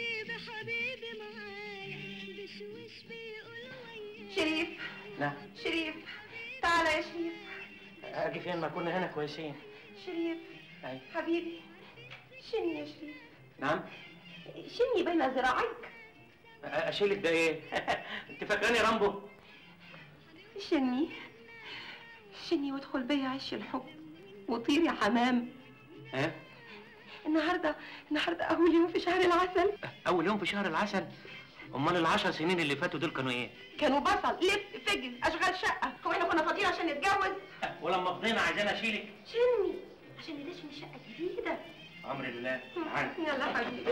حبيبي حبيبي معايا بشوش بيقول وياي شريف لا شريف تعال يا شريف اجي فين ما كنا هنا كويسين شريف أي. حبيبي شني يا شريف نعم شني بين ذراعيك اشيلك ده ايه انت فاكراني رامبو شني شني وادخل بيا عش الحب وطير يا حمام ها النهارده النهارده اول يوم في شهر العسل اول يوم في شهر العسل امال العشر سنين اللي فاتوا دول كانوا ايه كانوا بصل لف فجر اشغال شقه هو احنا كنا فاضيين عشان نتجوز ولما فضينا عايزين اشيلك شني عشان ندشن شقه جديده امر الله تعالى يلا حبيبي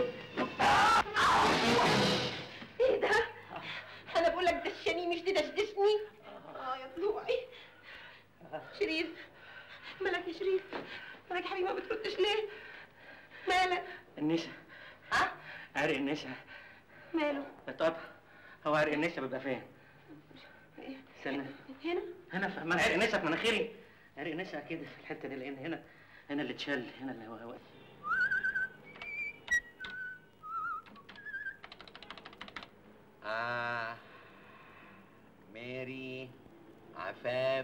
ايه ده انا بقول لك دشني مش تدشدشني اه يا طلوعي شريف مالك يا شريف مالك يا حبيبي ما بتردش ليه مالك النسا ها عرق النسا ماله طب هو عرق النسا بيبقى فين إيه؟ استنى هنا هنا في ما عرق النسا في مناخيري عرق النسا كده في الحته دي لان هنا هنا اللي اتشال هنا اللي هو واقف آه ماري عفاف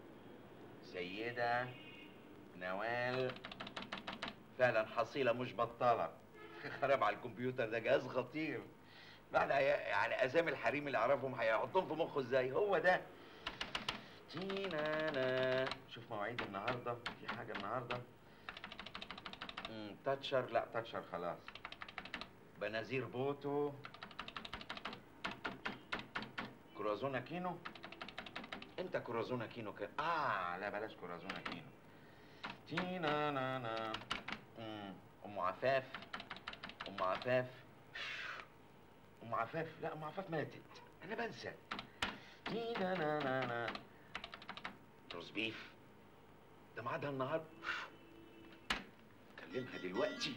سيدة نوال فعلا حصيلة مش بطالة خرب على الكمبيوتر ده جهاز خطير بعد هي- يعني اسامي الحريم اللي اعرفهم هيحطهم في مخه ازاي هو ده تينا شوف مواعيد النهارده في حاجه النهارده مم، تاتشر لا تاتشر خلاص بنازير بوتو كرازونا كينو امتى كرازونا كينو كان اه لا بلاش كرازونا كينو تينا نا نا مم، ام عفاف ام عفاف ام عفاف لا ام عفاف ماتت انا بنسى تينا نا نا نا روز بيف ده ميعادها النهارده كلمها دلوقتي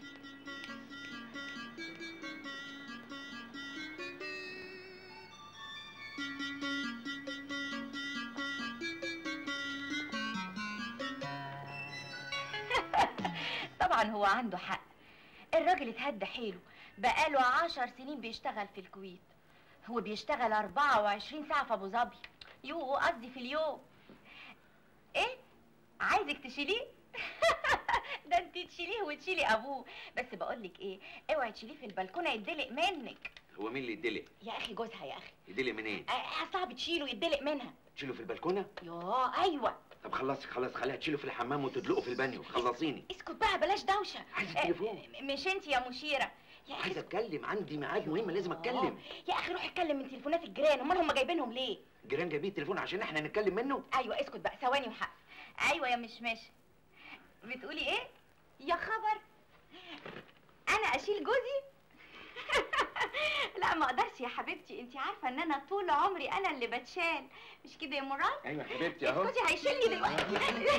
طبعا هو عنده حق الراجل اتهدى حيله بقاله عشر سنين بيشتغل في الكويت هو بيشتغل 24 ساعة في أبو ظبي يو قصدي في اليوم إيه؟ عايزك تشيليه؟ ده انت تشيليه وتشيلي ابوه بس بقولك ايه اوعي تشيليه في البلكونه يتدلق منك هو مين اللي يدلق يا اخي جوزها يا اخي يدلق منين آه، صعب تشيله يتدلق منها تشيله في البلكونه ياه ايوه طب خلصي خلاص خليها تشيله في الحمام وتدلقه في البانيو خلصيني اسكت بقى بلاش دوشه عايز آه، التليفون. م- مش انت يا مشيره يا اخي عايز اتكلم عندي ميعاد مهم لازم اتكلم يا اخي روح اتكلم من تليفونات الجيران امال هم جايبينهم ليه الجيران جايبين التليفون عشان احنا نتكلم منه ايوه اسكت بقى ثواني وحق ايوه يا مشمش بتقولي ايه يا خبر انا اشيل جوزي لا ما اقدرش يا حبيبتي انت عارفه ان انا طول عمري انا اللي بتشال مش كده يا مراد ايوه يا حبيبتي اهو جوزي هيشيلني دلوقتي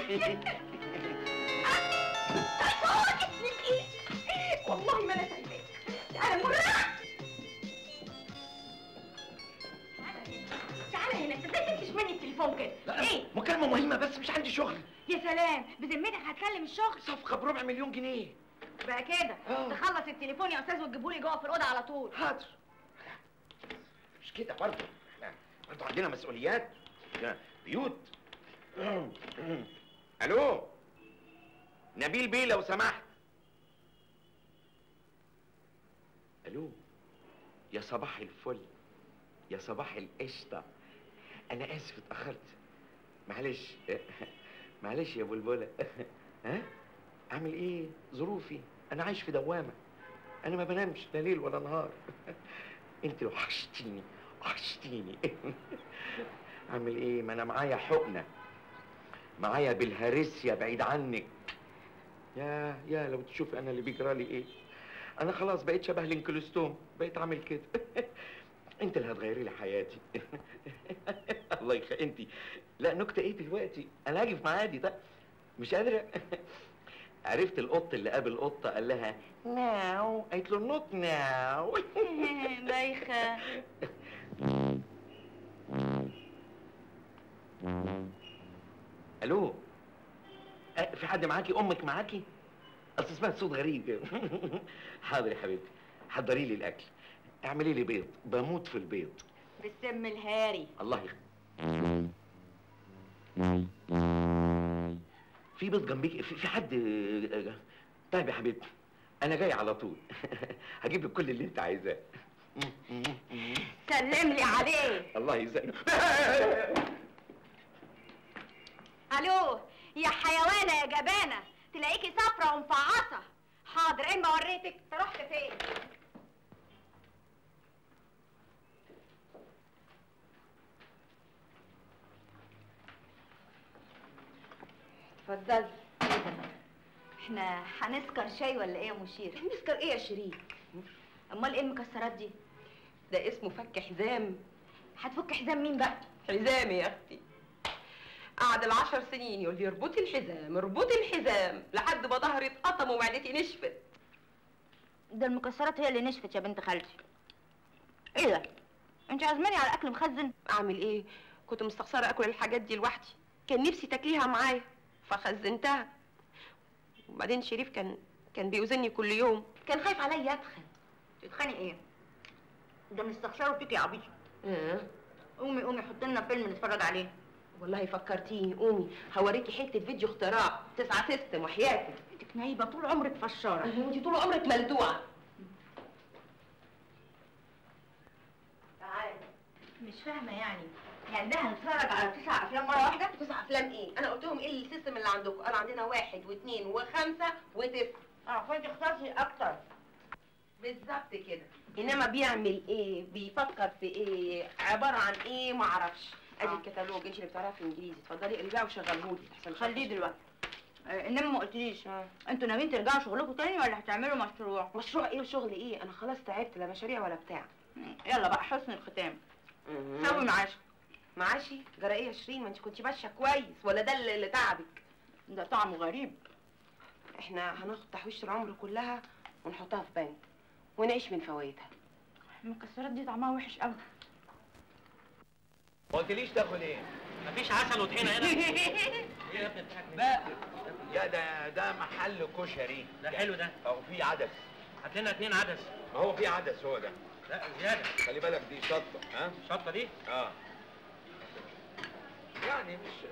والله ما انا سايباك تعالى مراد تعالى هنا انت ازاي تكش مني التليفون كده ايه مكالمه مهمه بس مش عندي شغل يا سلام بذمتك هتكلم الشغل صفقه بربع مليون جنيه بقى كده آه. تخلص التليفون يا استاذ وتجيبهولي جوه في الاوضه على طول حاضر مش كده برضه احنا برضه عندنا مسؤوليات عندنا بيوت الو نبيل بيه لو سمحت الو يا صباح الفل يا صباح القشطه انا اسف اتاخرت معلش معلش يا بلبله ها اعمل ايه ظروفي انا عايش في دوامه انا ما بنامش لا ليل ولا نهار انت وحشتيني وحشتيني اعمل ايه ما انا معايا حقنه معايا بالهارسيا بعيد عنك يا يا لو تشوفي انا اللي بيجرى لي ايه انا خلاص بقيت شبه الانكلوستوم بقيت عامل كده انت اللي هتغيري لي حياتي الله يخ انت لا نكته ايه دلوقتي انا هاجي في ميعادي ده مش قادره عرفت القط اللي قابل قطه قال لها ناو قالت له نوت ناو بايخه الو أه، في حد معاكي امك معاكي اصل اسمها صوت غريب كده حاضر يا حبيبتي حضري لي الاكل اعملي لي بيض بموت في البيض بالسم الهاري الله يخ في بيض جنبيك في, في حد طيب يا حبيبتي انا جاي على طول هجيب لك كل اللي انت عايزاه سلم لي عليه الله يسلمك الو يا حيوانه يا جبانه تلاقيكي صفرة ومفعصه حاضر ايه ما وريتك انت رحت فين اتفضلي احنا هنسكر شاي ولا ايه يا مشير نسكر ايه يا شريف امال ايه المكسرات دي ده اسمه فك حزام هتفك حزام مين بقى حزامي يا اختي قعد العشر سنين يقول لي اربطي الحزام اربطي الحزام لحد ما ظهري اتقطم ومعدتي نشفت ده المكسرات هي اللي نشفت يا بنت خالتي ايه ده انت عازماني على اكل مخزن اعمل ايه كنت مستخسره اكل الحاجات دي لوحدي كان نفسي تاكليها معايا فخزنتها وبعدين شريف كان كان بيوزني كل يوم كان خايف عليا اتخن تتخني ايه ده مستخسره فيك يا عبيط آه. قومي قومي حط لنا فيلم نتفرج عليه والله فكرتيني قومي هوريكي حته فيديو اختراع تسعة سيستم وحياتك انتك نايبه طول عمرك فشاره انت طول عمرك ملدوعه تعالي مش فاهمه يعني يعني ده هنتفرج على تسع افلام مره واحده تسع افلام ايه انا قلت لهم ايه السيستم اللي عندكم قالوا عندنا واحد واثنين وخمسه وتسعه اه فانت اخترتي اكتر بالظبط كده انما بيعمل ايه بيفكر في ايه عباره عن ايه ما اعرفش ادي آه. الكتالوج انت اللي بتعرفي انجليزي اتفضلي اقري بقى وشغلهولي احسن خليه دلوقتي آه انما ما قلتليش آه. انتوا ناويين ترجعوا شغلكم تاني ولا هتعملوا مشروع مشروع ايه وشغل ايه انا خلاص تعبت لا مشاريع ولا بتاع مم، يلا بقى حسن الختام سوي معاش معاشي جرى ايه يا شيرين ما انت كنتي ماشيه كويس ولا ده اللي اللي تعبك ده طعمه غريب احنا هناخد تحويشه العمر كلها ونحطها في بنك ونعيش من فوائدها المكسرات دي طعمها وحش قوي ما قلتليش تاكل ايه مفيش عسل وطحينه هنا ايه يا ابني بتضحك ليه؟ يا ده ده محل كشري ده حلو ده اهو في عدس هات لنا اتنين عدس ما هو في عدس هو ده لا زياده خلي بالك دي شطه ها الشطه دي اه يعني مش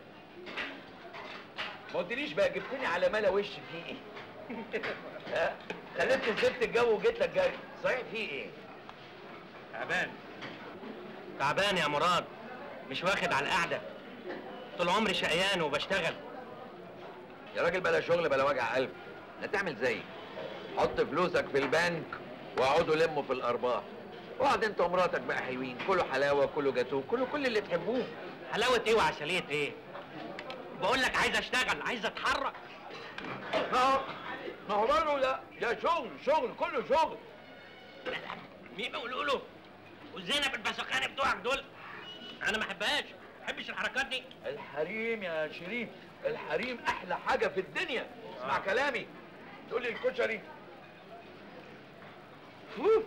ما قلتليش بقى جبتني على ملا وش في ايه ها خليت سبت الجو وجيت لك جري صحيح في ايه تعبان تعبان يا مراد مش واخد على القعده طول عمري شقيان وبشتغل يا راجل بلا شغل بلا وجع قلب لا تعمل زيي حط فلوسك في البنك واقعدوا لموا في الارباح واقعد انت ومراتك بقى حلوين كله حلاوه كله جاتوه كله كل اللي تحبوه حلاوه ايه وعسليه ايه بقول لك عايز اشتغل عايز اتحرك ما هو ما هو برضه لا ده شغل شغل كله شغل مين بيقولوا له وزينب البسخانه بتوعك دول انا ما احبهاش ما احبش الحركات دي الحريم يا شريف الحريم احلى حاجه في الدنيا اسمع كلامي تقول لي الكشري فوف.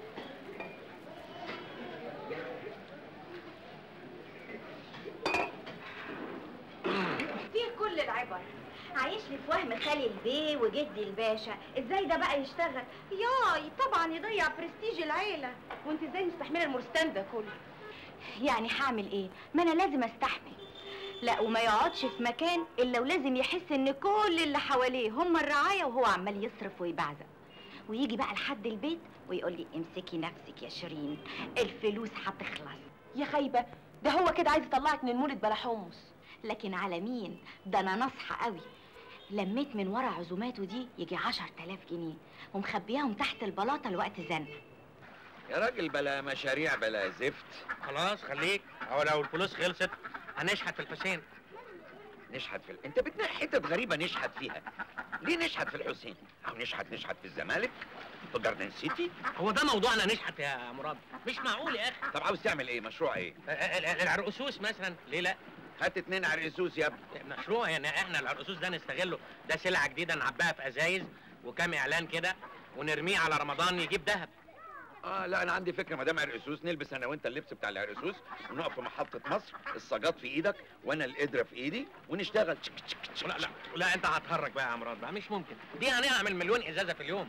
فيه كل العبر عايش لي في وهم خالي البيه وجدي الباشا ازاي ده بقى يشتغل ياي طبعا يضيع برستيج العيله وانت ازاي مستحمله المرستان ده كله يعني هعمل ايه ما انا لازم استحمل لا وما يقعدش في مكان الا ولازم يحس ان كل اللي حواليه هم الرعايه وهو عمال يصرف ويبعزق ويجي بقى لحد البيت ويقول لي امسكي نفسك يا شيرين الفلوس هتخلص يا خايبه ده هو كده عايز يطلعك من المولد بلا حمص لكن على مين ده انا ناصحه قوي لميت من ورا عزوماته دي يجي عشر تلاف جنيه ومخبياهم تحت البلاطه لوقت زنقه يا راجل بلا مشاريع بلا زفت خلاص خليك هو لو الفلوس خلصت هنشحت في الحسين نشحت في ال... انت بتنقي حتت غريبه نشحت فيها ليه نشحت في الحسين او نشحت نشحت في الزمالك في جاردن سيتي هو ده موضوعنا نشحت يا مراد مش معقول يا اخي طب عاوز تعمل ايه مشروع ايه ال- ال- العرقسوس مثلا ليه لا هات اتنين عرقسوس يا ابني مشروع يعني احنا العرقسوس ده نستغله ده سلعه جديده نعبيها في ازايز وكام اعلان كده ونرميه على رمضان يجيب ذهب اه لا انا عندي فكره ما دام عرقسوس نلبس انا وانت اللبس بتاع العرقسوس ونقف في محطه مصر الصاجات في ايدك وانا القدره في ايدي ونشتغل تشك تشك تشك لا لا لا انت هتهرج بقى يا مراد بقى مش ممكن دي هنعمل مليون ازازه في اليوم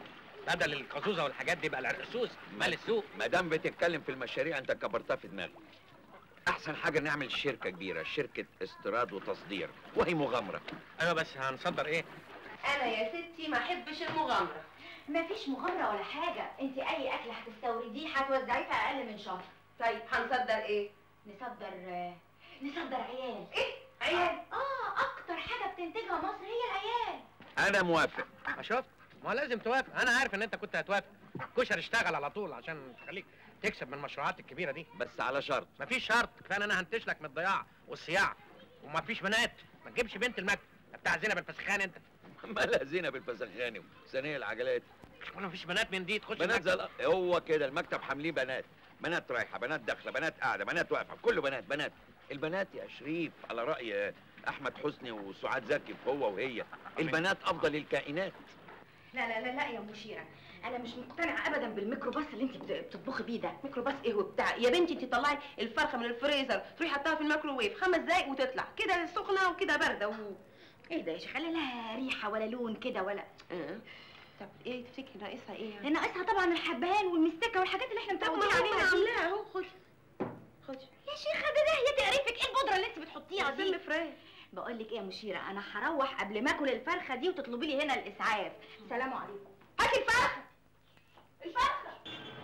بدل القزوزه والحاجات دي بقى العرقسوس مال السوق ما دام بتتكلم في المشاريع انت كبرتها في دماغك احسن حاجه نعمل شركه كبيره شركه استيراد وتصدير وهي مغامره ايوه بس هنصدر ايه انا يا ستي ما احبش المغامره مفيش مغامرة ولا حاجة انت اي اكل هتستورديه هتوزعيه في اقل من شهر طيب هنصدر ايه نصدر آه، نصدر عيال ايه عيال اه اكتر حاجة بتنتجها مصر هي العيال انا موافق ما شفت ما هو لازم توافق انا عارف ان انت كنت هتوافق كشر اشتغل على طول عشان تخليك تكسب من المشروعات الكبيره دي بس على شرط مفيش شرط كفايه ان انا هنتش لك من الضياع والصياع ومفيش بنات ما تجيبش بنت المكتب بتاع زينب الفسخان انت مالها زينب الفسخاني وثانيه العجلات ولا مفيش بنات من دي تخش بنات المكتب. زي الأ- هو كده المكتب حامليه بنات بنات رايحه بنات داخله بنات قاعده بنات واقفه كله بنات بنات البنات يا شريف على راي احمد حسني وسعاد زكي هو وهي البنات افضل الكائنات لا لا لا لا يا مشيرة انا مش مقتنعة ابدا بالميكروباص اللي انت بت- بتطبخي بيه ده ميكروباص ايه وبتاع يا بنتي انت تطلعي الفرخه من الفريزر تروحي حطها في الميكروويف خمس دقايق وتطلع كده سخنه وكده بارده و... ايه ده يا شيخ لا لها ريحة ولا لون كده ولا آه. طب ايه تفتكري ناقصها ايه يعني؟ ناقصها طبعا الحبهان والمستكة والحاجات اللي احنا طب ما متعودين انا عليها دي عاملاها اهو خدي خدي يا شيخة ده ده هي تقريفك ايه البودرة اللي انت بتحطيها سم دي فراخ بقول لك ايه يا مشيرة انا هروح قبل ما اكل الفرخة دي وتطلبي لي هنا الاسعاف سلام عليكم هاتي الفرخه الفرخه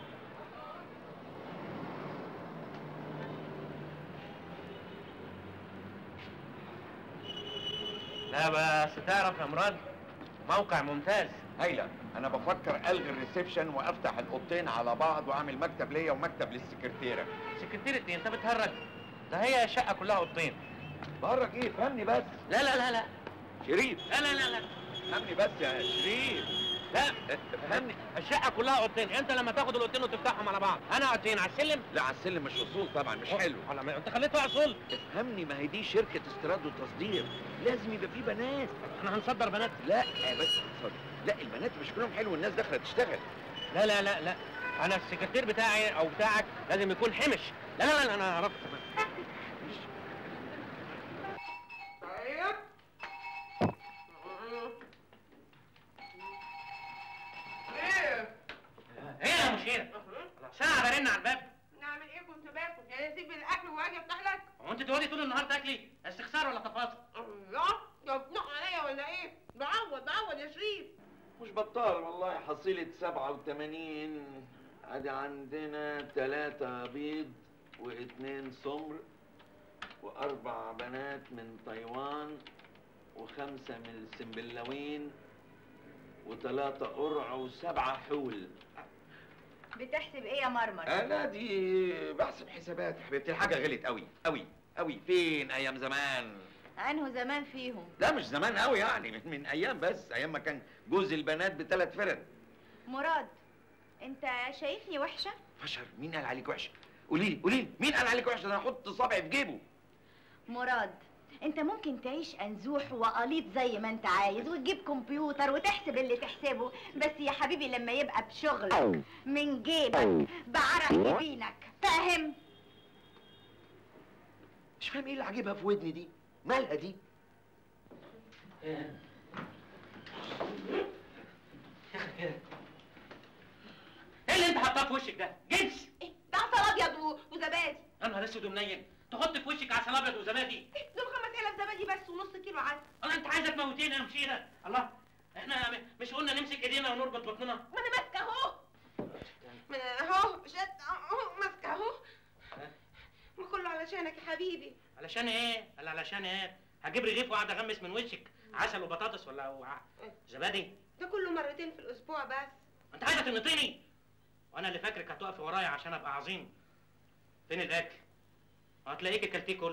لا بس تعرف يا مراد موقع ممتاز هايله انا بفكر الغي الريسبشن وافتح الاوضتين على بعض واعمل مكتب ليا ومكتب للسكرتيره سكرتيرة ايه انت بتهرج ده هي شقه كلها اوضتين بهرج ايه فهمني بس لا لا لا لا شريف لا لا لا لا فهمني بس يا شريف لا فهمني الشقه كلها اوضتين انت لما تاخد الاوضتين وتفتحهم على بعض انا اوضتين على السلم لا على السلم مش اصول طبعا مش حلو ولا ما- انت خليته اصول افهمني ما هي دي شركه استيراد وتصدير لازم يبقى في بنات احنا هنصدر بنات لا بس صدق. لا البنات مش كلهم حلو الناس داخله تشتغل لا لا لا لا انا السكرتير بتاعي او بتاعك لازم يكون حمش لا لا لا انا عرفت طيب ايه ايه يا مشير ساعه برن على الباب نعمل ايه كنت باكل يعني اسيب الاكل واجي افتح لك هو انت تقعدي طول النهار تاكلي استخسار ولا تفاصيل الله يا بتنق عليا ولا ايه بعوض بعوض يا شريف مش بطال والله حصيلة 87 ادي عندنا ثلاثة بيض واثنين سمر واربع بنات من تايوان وخمسة من السنبلاوين وثلاثة قرع وسبعة حول بتحسب ايه يا مرمر انا دي بحسب حسابات يا حبيبتي الحاجة غلت قوي قوي قوي فين ايام زمان انه زمان فيهم لا مش زمان قوي يعني من, من ايام بس ايام ما كان جوز البنات بثلاث فرد مراد انت شايفني وحشة فشر مين قال عليك وحشه قولي لي قولي لي مين قال عليك وحشه ده انا احط صابعي في جيبه مراد انت ممكن تعيش انزوح وقليط زي ما انت عايز وتجيب كمبيوتر وتحسب اللي تحسبه بس يا حبيبي لما يبقى بشغلك من جيبك بعرق جبينك فاهم مش فاهم ايه اللي عاجبها في ودني دي مالها دي ايه اللي انت حاطاه في وشك ده جنس ايه ده عسل ابيض و- وزبادي يا نهار اسود ومنيل تحط في وشك عسل ابيض وزبادي دول خمس علب زبادي بس ونص كيلو عسل الله انت عايزه تموتينا يا مشيره الله احنا م- مش قلنا نمسك ايدينا ونربط بطننا ما انا ماسكه اهو ما انا اهو شد اهو ماسكه اهو ما كله علشانك يا حبيبي علشان ايه قال علشان ايه هجيب رغيف واقعد اغمس من وشك عسل وبطاطس ولا وع- زبادي ده كله مرتين في الاسبوع بس انت عايزه تنطيني وانا اللي فاكرك هتقفي ورايا عشان ابقى عظيم فين الاكل هتلاقيك اكلتيه كله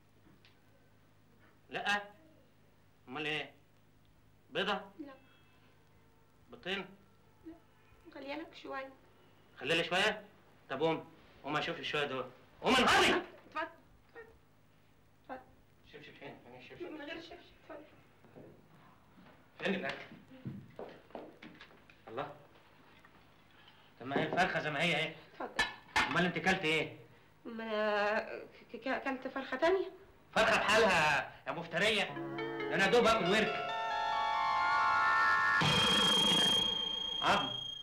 لا امال ايه بيضه لا لا بيضتين خليالك شويه خلي لي شويه طب قوم قوم اشوف شويه دول قوم انهاري اتفضل اتفضل شبشب فين فين الشبشب من غير شبشب اتفضل فين الاكل الله طب ما هي الفرخه زي ما هي ايه اتفضل امال انت كلت ايه ما انا ك- ك- اكلت فرخه تانية فرخه بحالها يا مفتريه ده انا دوب اكل ورك عظم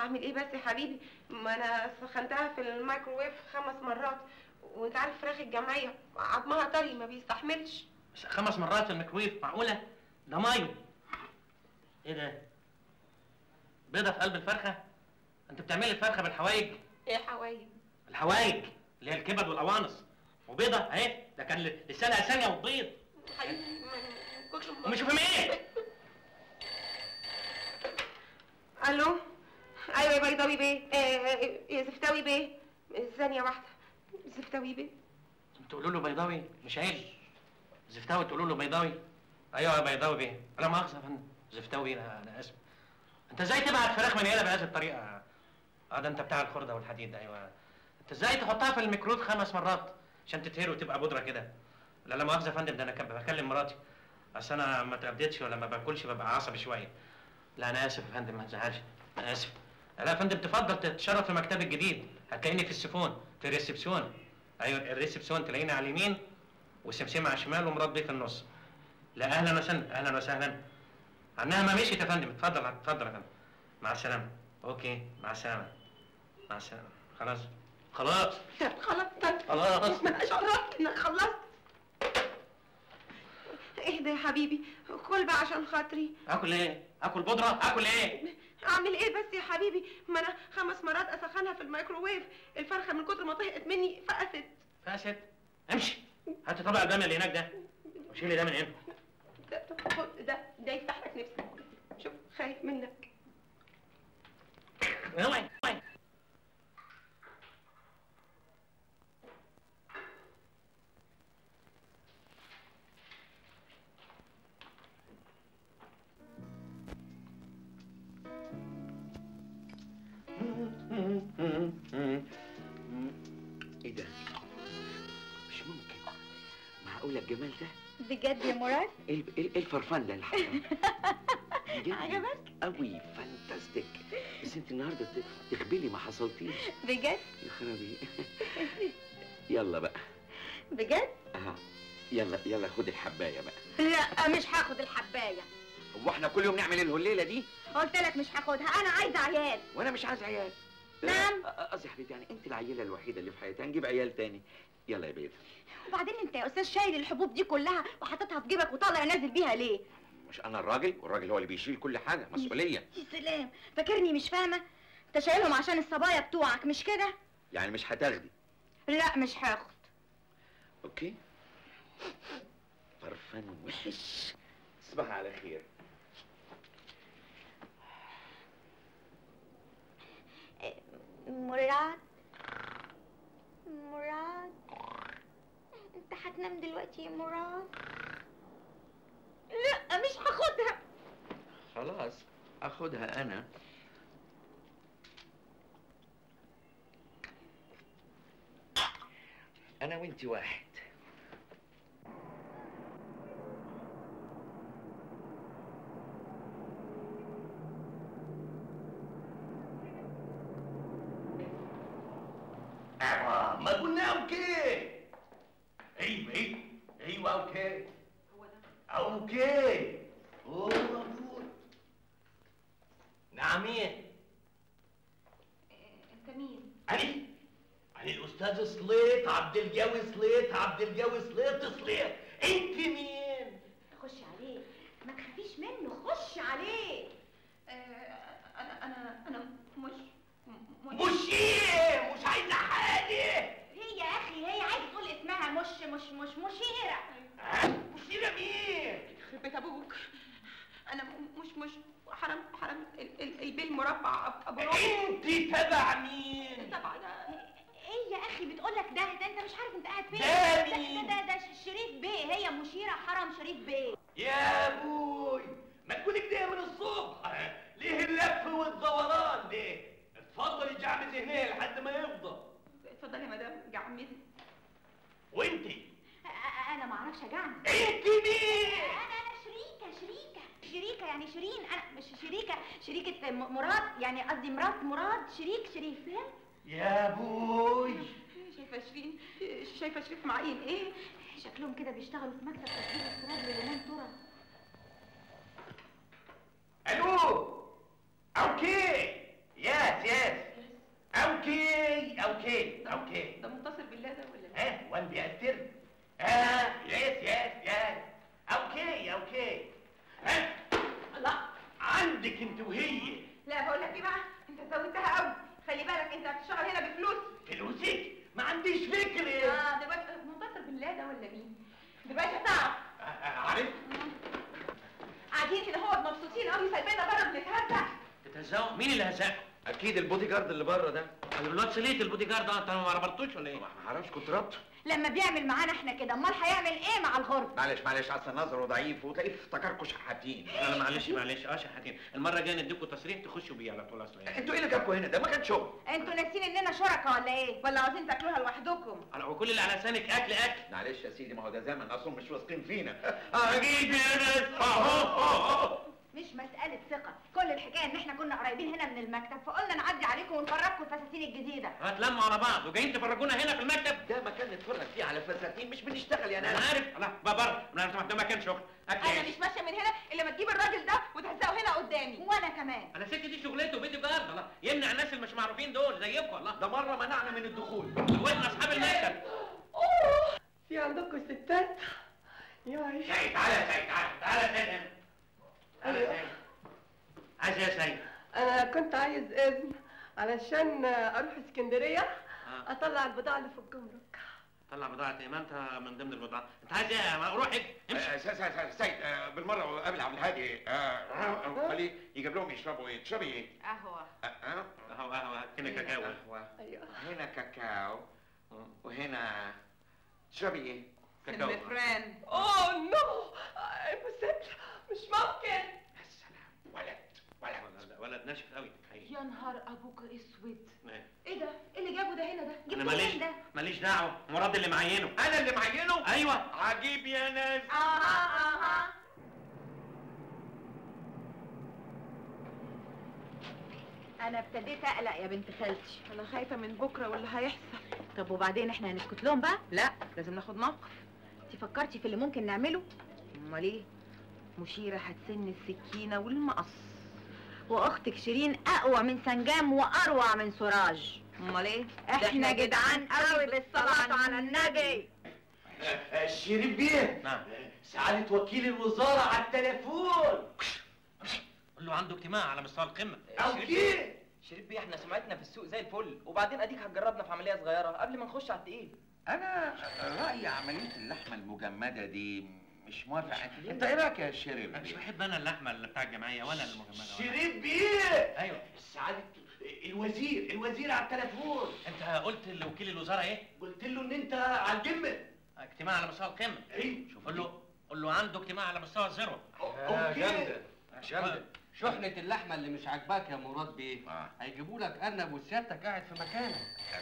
اعمل ايه بس يا حبيبي ما انا سخنتها في الميكروويف خمس مرات وانت عارف فراخ الجمعيه عظمها طري ما بيستحملش خمس مرات في الميكرويف معقوله ده ميه ايه ده بيضه في قلب الفرخه انت بتعملي الفرخه بالحوايج ايه حوايج الحوايج اللي هي الكبد والقوانص وبيضه اهي ده كان لسانها ثانيه وتبيض حبيبي من كتر ما- ومش فاهم ايه الو ايوه يا بيضاوي بيه آه، يا زفتاوي بيه ثانيه واحده زفتاوي بيه تقولوا له بيضاوي مش عيب زفتاوي تقولوا له بيضاوي ايوه يا بيضاوي بيه انا مؤاخذه يا فندم زفتاوي انا انا اسف انت ازاي تبعت فراخ منيله بهذه الطريقه اه ده انت بتاع الخرده والحديد ايوه انت ازاي تحطها في الميكرويف خمس مرات عشان تتهري وتبقى بودره كده لا لا مؤاخذه يا فندم ده انا كب- بكلم مراتي اصل انا ما اتغديتش ولا ما باكلش ببقى عصبي شويه لا انا اسف يا فندم ما تزعلش انا اسف لا يا فندم تفضل تتشرف في مكتبي الجديد هتلاقيني في السيفون في الريسبسيون ايوه الريسبسيون تلاقيني على اليمين وسمسمة على الشمال ومراد بيه في النص لا اهلا وسهلا اهلا وسهلا عنها ما مشيت يا فندم اتفضل اتفضل يا فندم مع السلامه اوكي مع السلامه مع السلامه خلاص خلاص طب خلاص طب خلاص ما انا قربت انك خلصت اهدى يا حبيبي كل بقى عشان خاطري اكل ايه اكل بودره اكل ايه اعمل ايه بس يا حبيبي ما انا خمس مرات اسخنها في الميكروويف الفرخه من كتر ما طهقت مني فقست فاسد امشي هات طبق الباميه اللي هناك ده وشيلي ده من هنا ده خد ده ده يفتح لك نفسك شوف خايف منك اوعي اوعي ايه ده؟ مش ممكن معقولة الجمال ده؟ بجد يا مراد ايه الب- ايه إيه الفرفان ده الحرام؟ بجد عجبك؟ قوي فانتاستيك بس انت النهارده ت- تخبلي ما حصلتيش بجد يا خرابي يلا بقى بجد اها يلا يلا خد الحبايه بقى لا مش هاخد الحبايه هو احنا كل يوم نعمل الهليله دي قلت لك مش هاخدها انا عايزه عيال وانا مش عايز عيال نعم. أ- أ- قصدي يا حبيبتي يعني انت العيله الوحيده اللي في حياتي هنجيب عيال تاني يلا يا بيت وبعدين انت يا استاذ شايل الحبوب دي كلها وحاططها في جيبك وطالع نازل بيها ليه مش انا الراجل والراجل هو اللي بيشيل كل حاجه مسؤوليه يا سلام فاكرني مش فاهمه انت شايلهم عشان الصبايا بتوعك مش كده يعني مش هتاخدي لا مش هاخد اوكي فرفان وحش تصبح على خير مراد مراد انت هتنام دلوقتي يا مراد لا مش هاخدها خلاص اخدها انا انا وانت واحد ايوه ما قلنا اوكي ايوه ايوه ايوه اوكي اوكي هو موجود نعم مين؟ انت مين علي علي الاستاذ سليط عبد الجوي سليط عبد الجوي سليط سليط انت مين؟ خش عليه ما تخافيش منه خش عليه انا انا انا مش مش ايه مش عايزه حاجه هي يا اخي هي عايزه تقول اسمها مش مش مش مشيره مشيره مين؟ يخرب بيت ابوك انا م- مش مش حرام حرام ال- ال- البيل مربع أب- ابو ربع انت تبع مين؟ طبعا ده ايه يا اخي بتقول لك ده ده انت مش عارف انت قاعد فين ده ده مين؟ ده, ده, ده شريف بيه هي مشيره حرم شريف بيه يا ابوي ما تقول كده من الصبح ليه اللف والدوران ده اتفضل اجعل ذهنيه لحد ما يفضى اتفضلي يا مدام جعمتي وانت أ- أ- انا ما اعرفش اجعني انت مين انا انا شريكه شريكه شريكه يعني شيرين انا مش شريكه شريكه م- مراد يعني قصدي مرات مراد شريك شريف فهمت يا ابوي شايفه شيرين شايفه شريف معين ايه شكلهم كده بيشتغلوا في مكتب تسجيل التراب لليومين ترى الو اوكي يس اوكي اوكي ده متصل بالله ده ولا ها وان بيأثر اه يس يس يس اوكي اوكي ها لا عندك انت وهي لا بقول لك ايه بقى انت زودتها قوي خلي بالك انت هتشتغل هنا بفلوس فلوسك ما عنديش فكر اه دلوقتي متصل بالله ده ولا مين دلوقتي هتعرف آه، آه، عرفت قاعدين كده هو مبسوطين قوي سايبيننا بره بنتهزق تتهزقوا مين اللي هزقكم؟ اكيد البودي جارد اللي بره ده الواد سليت البودي جارد ده انت ما ربطتوش ولا ايه؟ ما اعرفش كنت ربطه لما بيعمل معانا احنا كده امال هيعمل ايه مع الغرب معلش معلش اصل نظره ضعيف وتلاقيه افتكركوا شحاتين انا معلش معلش اه شحاتين المره الجايه نديكوا تصريح تخشوا بيه على طول اصلا يعني انتوا ايه اللي جابكوا هنا ده ما كان شغل انتوا ناسين اننا شركاء ولا ايه ولا عاوزين تاكلوها لوحدكم انا وكل اللي على لسانك اكل اكل معلش يا سيدي ما هو ده زمن اصلا مش واثقين فينا اجيب يا ناس اهو اهو مش مسألة ثقة كل الحكاية ان احنا كنا قريبين هنا من المكتب فقلنا نعدي عليكم ونفرجكم الفساتين الجديدة هتلموا على بعض وجايين تفرجونا هنا في المكتب ده مكان نتفرج فيه على فساتين مش بنشتغل يا انا ناس عارف لا بقى بره انا ده مكان شغل اكل انا عيش مش ماشيه من هنا الا ما تجيب الراجل ده وتهزقه هنا قدامي وانا كمان انا ست دي شغلته بيدي جارد الله يمنع الناس اللي مش معروفين دول زيكم الله ده مره منعنا من الدخول واحنا اصحاب المكتب في عندكم ستات ياي سيد تعالى يا سيد تعالى تعالى يا سيد هنا. تعالى يا سيد عايز ايه يا سيد؟ انا كنت عايز اذن علشان اروح اسكندريه آه. اطلع البضاعه اللي في الجمرك طلع بضاعة ايه ما انت من ضمن البضاعة انت عايز ايه ما روح اجري. امشي آه، س- س- س- سيد آه، بالمره قبل عبد الهادي آه، آه، خليه يجيب لهم يشربوا ايه تشربي ايه قهوه آه، آه، اهو قهوة كنا كاكاو قهوة. ايوه هنا كاكاو وهنا تشربي ايه كاكاو فريند اوه نو امبوسيبل مش ممكن يا سلام ولد ولد ولد- ولد ناشف قوي حقيقي. يا نهار ابوك اسود إيه. ايه ده ايه اللي جابه ده هنا ده انا جبتوا ماليش مين ده؟ ماليش دعوة مراد اللي معينه انا اللي معينه ايوه عجيب يا ناس اها اها انا ابتديت اقلق يا بنت خالتي انا خايفه من بكره واللي هيحصل طب وبعدين احنا هنسكت لهم بقى لا لازم ناخد موقف انت فكرتي في اللي ممكن نعمله امال ايه مشيره هتسن السكينه والمقص واختك شيرين اقوى من سنجام واروع من سراج امال ايه ده احنا جدعان قوي بالصلاه على النبي شريف بيه نعم سعادة وكيل الوزارة على التليفون قول له عنده اجتماع على مستوى القمة اوكي شريف بيه احنا سمعتنا في السوق زي الفل وبعدين اديك هتجربنا في عمليه صغيره قبل ما نخش على التقيل انا رايي عمليه اللحمه المجمده دي مش موافق انت ايه رايك يا شريف انا مش بحب انا اللحمة اللي بتاع الجمعية ولا المجمدة ولا- شريف بيه ايوه سعادة الوزير الوزير على التليفون انت قلت لوكيل الوزارة ايه؟ قلت له ان انت على الجمة اجتماع على مستوى القمة ايه قول له قول له عنده اجتماع على مستوى الذروة اوكي جامدة شحنة اللحمة اللي مش عاجباك يا مراد بيه آه. هيجيبوا لك أرنب وسيادتك قاعد في مكانك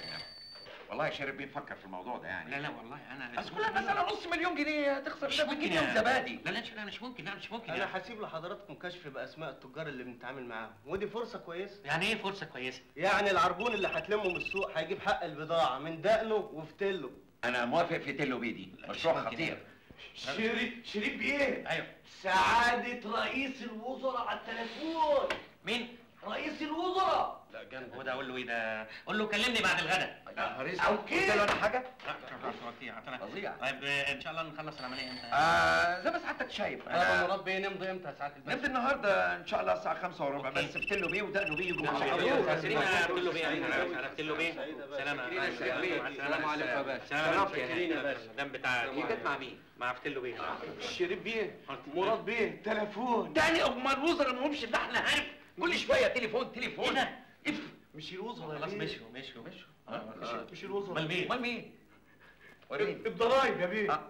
والله يا شريف بيفكر في الموضوع ده يعني لا لا والله انا بس كلها مسألة نص مليون جنيه تخسر مش ده ممكن جنيه يا وزبادي لا لا لا مش ممكن لا مش ممكن انا يعني. هسيب لحضراتكم كشف باسماء التجار اللي بنتعامل معاهم ودي فرصه كويسه يعني ايه فرصة كويسة؟ يعني العربون اللي هتلمه من السوق هيجيب حق البضاعه من دقنه وفتله انا موافق في تيلو بيدي مشروع ممكن خطير شريف شريف بيه ايوه سعادة رئيس الوزراء على التليفون مين؟ رئيس الوزراء لا جنب هو ده اقول له ايه ده؟ قول له كلمني بعد الغداء يا نهار اسود أوكي. قلت له انا حاجه لا مش وقتي اعطينا فظيع. طيب آه، ان شاء الله نخلص العملية امتى؟ آه زي ما سعادتك شايف طب يا انا مراد بيه نمضي امتى يا سعادة الباشا؟ نبدا النهارده ان شاء الله الساعه 5 وربع أوكي. بس فتلو بيه ودقنه بيه يجوا مع بعض. مبروك. سليم قلت له بيه قلت له بيه سلام شكرين يا شريف بيه. السلام عليكم يا باشا. سلام شكرين يا باشا. ده بتاع هي جت مع مين؟ مع فتلو بيه شريف بيه مراد بيه تليفون تاني امال الوزراء ما همش ده احنا عارف كل شويه تليفون تليفون ايه ده؟ مش الوزراء خلاص يا بيه. مشوا مشوا مشوا آه، مش- مش الوزراء امال مين؟ امال مين؟ وريني الضرايب يا بيه آه.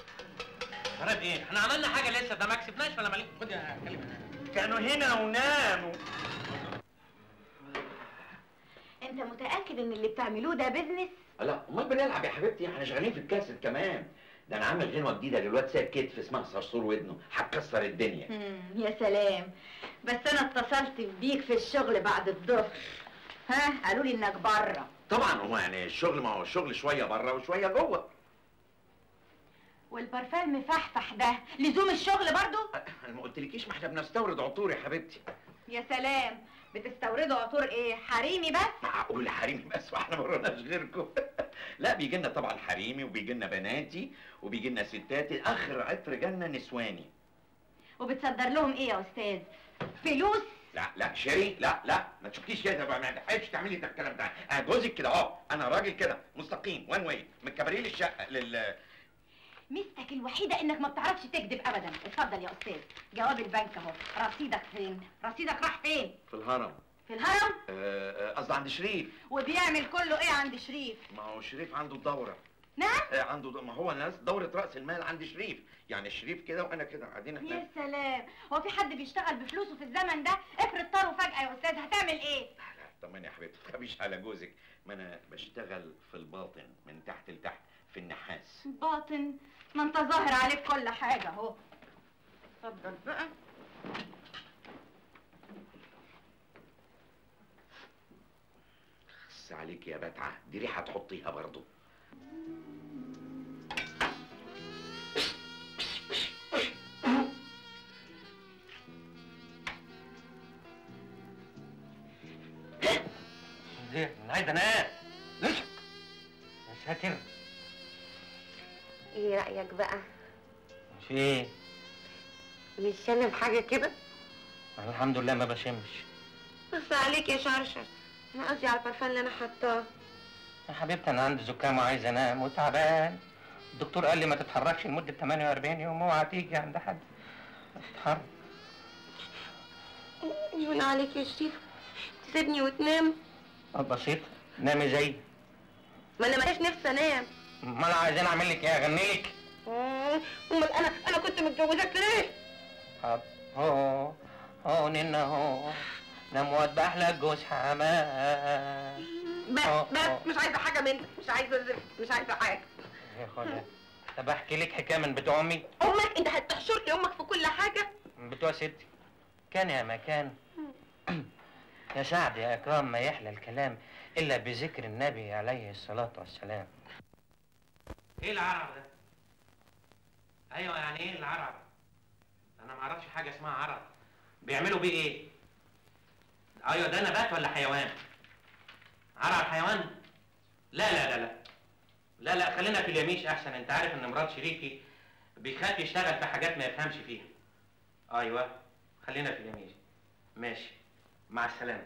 قرب ايه؟ احنا عملنا حاجة لسه ده ما كسبناش ولا مالين؟ خد يا كلمة كانوا هنا وناموا انت متاكد ان اللي بتعملوه ده بيزنس لا امال بنلعب يا حبيبتي احنا شغالين في الكاسيت كمان ده انا عامل غنوه جديده للواد سايب كتف اسمها صرصور ودنه هتكسر الدنيا يا سلام بس انا اتصلت بيك في الشغل بعد الظهر ها قالوا لي انك بره طبعا هو يعني الشغل ما هو الشغل شويه بره وشويه جوه والبرفان مفحفح ده لزوم الشغل برضو انا ما قلتلكيش ما احنا بنستورد عطور يا حبيبتي يا سلام بتستوردوا عطور ايه حريمي بس معقول حريمي بس واحنا ما وراناش غيركم لا بيجي لنا طبعا حريمي وبيجي لنا بناتي وبيجي لنا ستاتي اخر عطر جالنا نسواني وبتصدر لهم ايه يا استاذ فلوس لا لا شيري لا لا ما تشوفيش كده بقى ما تحبش تعملي ده الكلام ده انا جوزك كده اهو انا راجل كده مستقيم وان واي من الكباريه للشقه لل ميزتك الوحيده انك ما بتعرفش تكذب ابدا اتفضل يا استاذ جواب البنك اهو رصيدك فين رصيدك راح فين في الهرم في الهرم آه، آه، قصدي عند شريف وبيعمل كله ايه عند شريف ما هو شريف عنده الدوره نعم آه، عنده د- ما هو الناس دوره راس المال عند شريف يعني شريف كده وانا كده قاعدين احنا يا سلام هو في حد بيشتغل بفلوسه في الزمن ده افرض طاره فجأة يا استاذ هتعمل ايه طمني يا حبيبتي ما تخافيش على جوزك ما انا بشتغل في الباطن من تحت لتحت في النحاس باطن ما انت ظاهر عليك كل حاجة اهو اتفضل بقى بس عليك يا بتعه دي ريحه تحطيها برضو زين عايز انام ليش يا ساتر ايه رأيك بقى؟ في ايه مش شامم حاجة كده؟ أنا الحمد لله ما بشمش بص عليك يا شرشر انا قصدي على البرفان اللي انا حطاه يا حبيبتي انا عندي زكام وعايز انام وتعبان الدكتور قال لي ما تتحركش لمده 48 يوم اوعى تيجي عند حد تتحرك يهون عليك يا شريف تسيبني وتنام بسيط نامي زي ما انا ماليش نفسي انام ما انا عايزين اعمل لك ايه اغني لك مم، امال انا انا كنت متجوزاك ليه؟ حاضر هو هو نينا هو نام واتبح لك جوز حمام بس آه، بس آه. مش عايزة حاجة منك مش عايزة زفت مش عايزة حاجة يا خدا طب احكي لك حكايه من بتوع امي امك انت هتحشر لي امك في كل حاجة من بتوع ستي كان يا مكان يا سعد يا اكرام ما يحلى الكلام الا بذكر النبي عليه الصلاه والسلام ايه العرب ده ايوه يعني ايه العرب انا ما اعرفش حاجه اسمها عرب بيعملوا بيه ايه ايوه ده نبات ولا حيوان عرب حيوان لا لا لا لا لا لا خلينا في اليميش احسن انت عارف ان مرات شريكي بيخاف يشتغل في حاجات ما يفهمش فيها ايوه خلينا في اليميش ماشي مع السلامه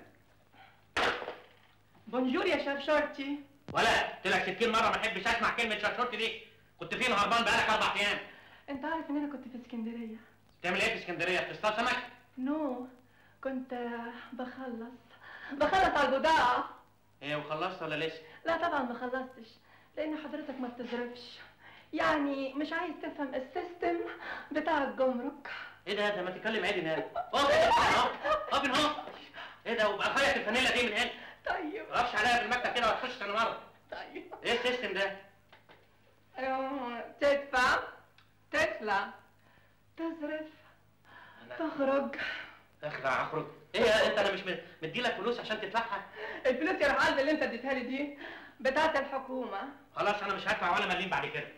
بونجور يا شرشرتي ولا قلت لك 60 مره ما احبش اسمع كلمه شرشورت دي كنت فين هربان بقالك اربع ايام انت عارف ان انا كنت في اسكندريه بتعمل ايه في اسكندريه بتصطاد سمك نو كنت آه، بخلص بخلص على البضاعه ايه وخلصت ولا لسه لا طبعا ما خلصتش لان حضرتك ما بتظرفش يعني مش عايز تفهم السيستم بتاع الجمرك ايه ده ده ما تتكلم عادي هنا اقف اهو اقف اهو ايه ده وبقى خيط الفانيلا دي من هنا طيب ما تقفش عليا في المكتب كده وتخش تاني مره طيب ايه السيستم ده آه، تدفع تطلع تصرف تخرج اخلع اخرج ايه يا انت انا مش م- مديلك فلوس عشان تدفعها الفلوس يا رحال اللي انت اديتها لي دي بتاعت الحكومه خلاص انا مش هدفع ولا مليم بعد كده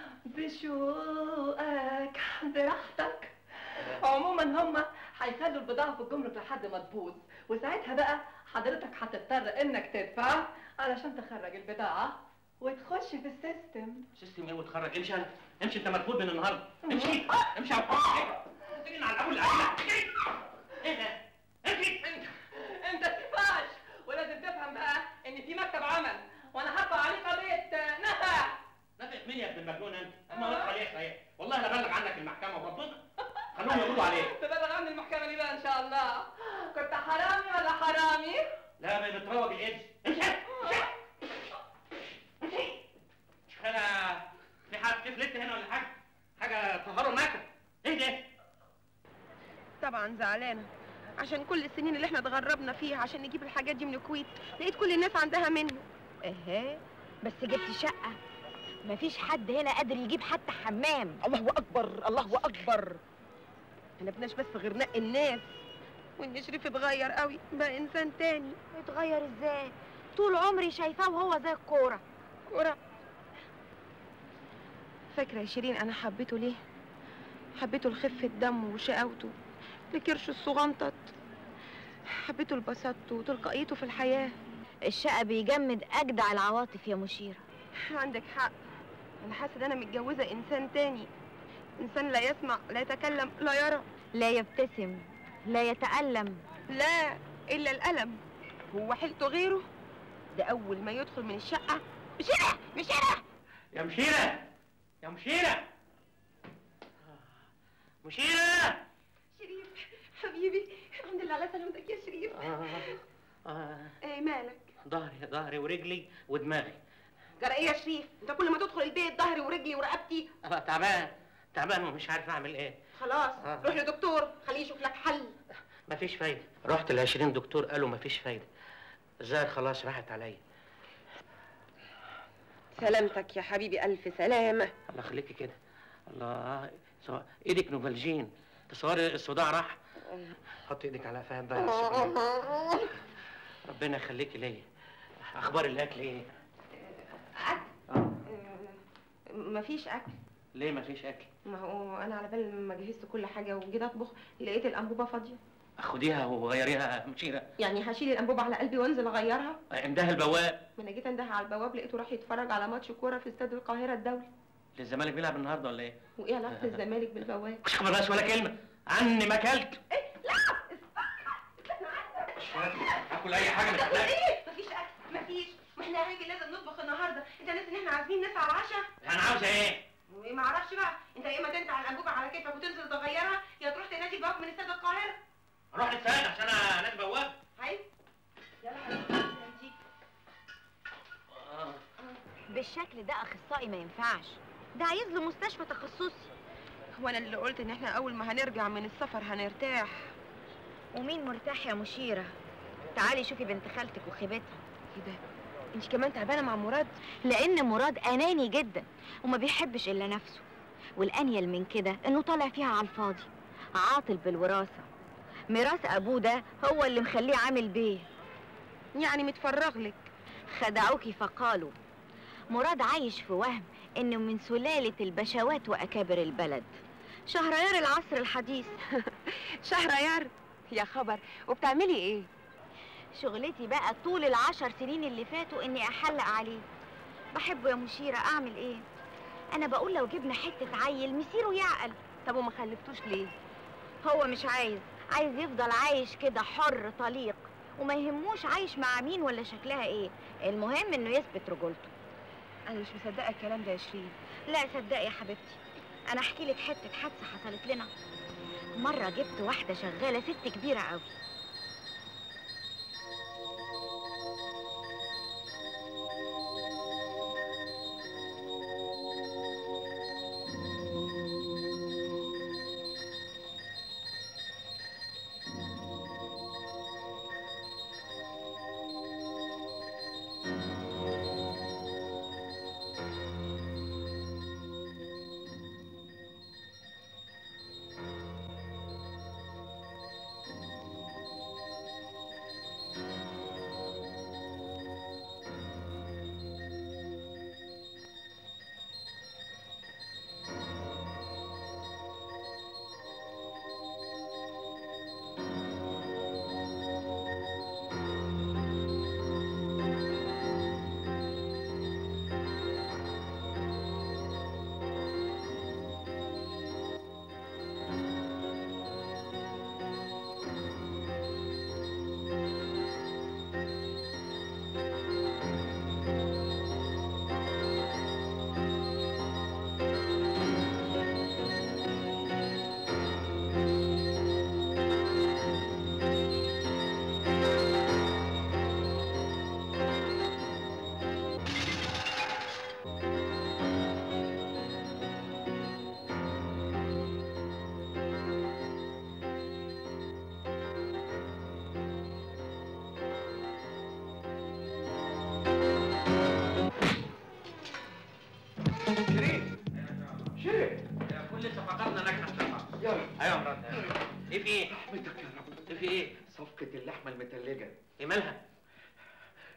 بشوقك براحتك عموما هم هيخلوا البضاعة في الجمرك لحد ما تبوظ وساعتها بقى حضرتك هتضطر انك تدفع علشان تخرج البضاعة وتخش في السيستم سيستم ايه وتخرج امشي انا امشي انت مرفوض من النهارده امشي امشي على الحرة تجي على الابو اللي اجي ايه ده امشي انت تنفعش ولازم تفهم بقى ان في مكتب عمل وانا هرفع عليه قضية آه، نفع نفقت مين يا ابن المجنون انت اما وقف عليك صحيح والله لا بلغ عنك المحكمه وربنا خلوهم يقولوا عليك تبلغ عني المحكمة دي بقى ان شاء الله كنت حرامي ولا حرامي؟ لا ما بتروج الايدز امشي امشي امشي مش حاجه في حاجه في فلت هنا ولا حاجه حاجه تهروا معاكم ايه ده طبعا زعلانة عشان كل السنين اللي احنا اتغربنا فيها عشان نجيب الحاجات دي من الكويت لقيت كل الناس عندها منه اهي بس جبت شقة مفيش حد هنا قادر يجيب حتى حمام الله اكبر الله اكبر احنا بناش بس غير نقي الناس وان شريف اتغير قوي بقى انسان تاني اتغير ازاي طول عمري شايفاه وهو زي الكورة كورة فاكرة يا شيرين انا حبيته ليه حبيته لخفة دمه وشقاوته لكرشه الصغنطط حبيته لبساطته وتلقائيته في الحياة الشقة بيجمد أجدع العواطف يا مشيرة عندك حق أنا حاسة إن أنا متجوزة إنسان تاني إنسان لا يسمع لا يتكلم لا يرى لا يبتسم لا يتألم لا إلا الألم هو حيلته غيره ده أول ما يدخل من الشقة مشيرة مشيرة يا مشيرة يا مشيرة مشيرة شريف حبيبي الحمد لله على سلامتك يا شريف آه. آه. ايه مالك ظهري ظهري ورجلي ودماغي جرى ايه يا شريف انت كل ما تدخل البيت ظهري ورجلي ورقبتي أنا تعبان تعبان ومش عارف اعمل ايه خلاص آه. روح لدكتور خليه يشوف لك حل مفيش فايده رحت ل 20 دكتور قالوا مفيش فايده الظاهر خلاص راحت عليا سلامتك يا حبيبي الف سلامه الله يخليكي كده الله سو... ايدك نوفالجين تصوري الصداع راح حط ايدك على فهم بقى السخونية. ربنا يخليكي ليا اخبار الاكل ايه مفيش اكل ليه مفيش اكل ما هو انا على بال ما جهزت كل حاجه وجيت اطبخ لقيت الانبوبه فاضيه خديها وغيريها مشيرة يعني هشيل الانبوبه على قلبي وانزل اغيرها عندها البواب ما انا جيت انده على البواب لقيته راح يتفرج على ماتش كوره في استاد القاهره الدولي الزمالك بيلعب النهارده ولا ايه؟ وايه علاقه الزمالك بالبواب مش خبر بس ولا كلمه عني ما اكلت اكل اي حاجه مش هتلاقي ايه مفيش اكل مفيش ما احنا يا حبيبي لازم نطبخ النهارده انت ناسي ان احنا عازمين ناس على العشاء انا عاوزه ايه؟ ما اعرفش بقى انت يا اما تنزع الانبوبه على كتفك وتنزل تغيرها يا تروح تنادي البواب من استاد القاهره اروح للسيد عشان انادي بواب هاي يلا حبيبي هنجيك. آه. بالشكل ده أخصائي ما ينفعش ده عايز له مستشفى تخصصي هو انا اللي قلت ان احنا اول ما هنرجع من السفر هنرتاح ومين مرتاح يا مشيرة تعالي شوفي بنت خالتك وخيبتها ايه ده انت كمان تعبانه مع مراد لأن مراد أناني جدا وما بيحبش إلا نفسه والأنيل من كده إنه طالع فيها على الفاضي عاطل بالوراثة ميراث أبوه ده هو اللي مخليه عامل بيه يعني متفرغ لك خدعوكي فقالوا مراد عايش في وهم إنه من سلالة البشوات وأكابر البلد شهريار العصر الحديث شهريار يا خبر وبتعملي ايه شغلتي بقى طول العشر سنين اللي فاتوا اني احلق عليه بحبه يا مشيرة اعمل ايه انا بقول لو جبنا حتة عيل مسيره يعقل طب وما خلفتوش ليه هو مش عايز عايز يفضل عايش كده حر طليق وما يهموش عايش مع مين ولا شكلها ايه المهم انه يثبت رجولته انا مش مصدقه الكلام ده يا شيرين لا صدقي يا حبيبتي انا احكي لك حته حادثه حصلت لنا مره جبت واحده شغاله ست كبيره قوي كل صفقاتنا ناجحه ان شاء الله يا رب ايوه يا مراد ايه في ايه؟ احمدك يا رب ايه في ايه؟ صفقة اللحمة المتلجة ايه مالها؟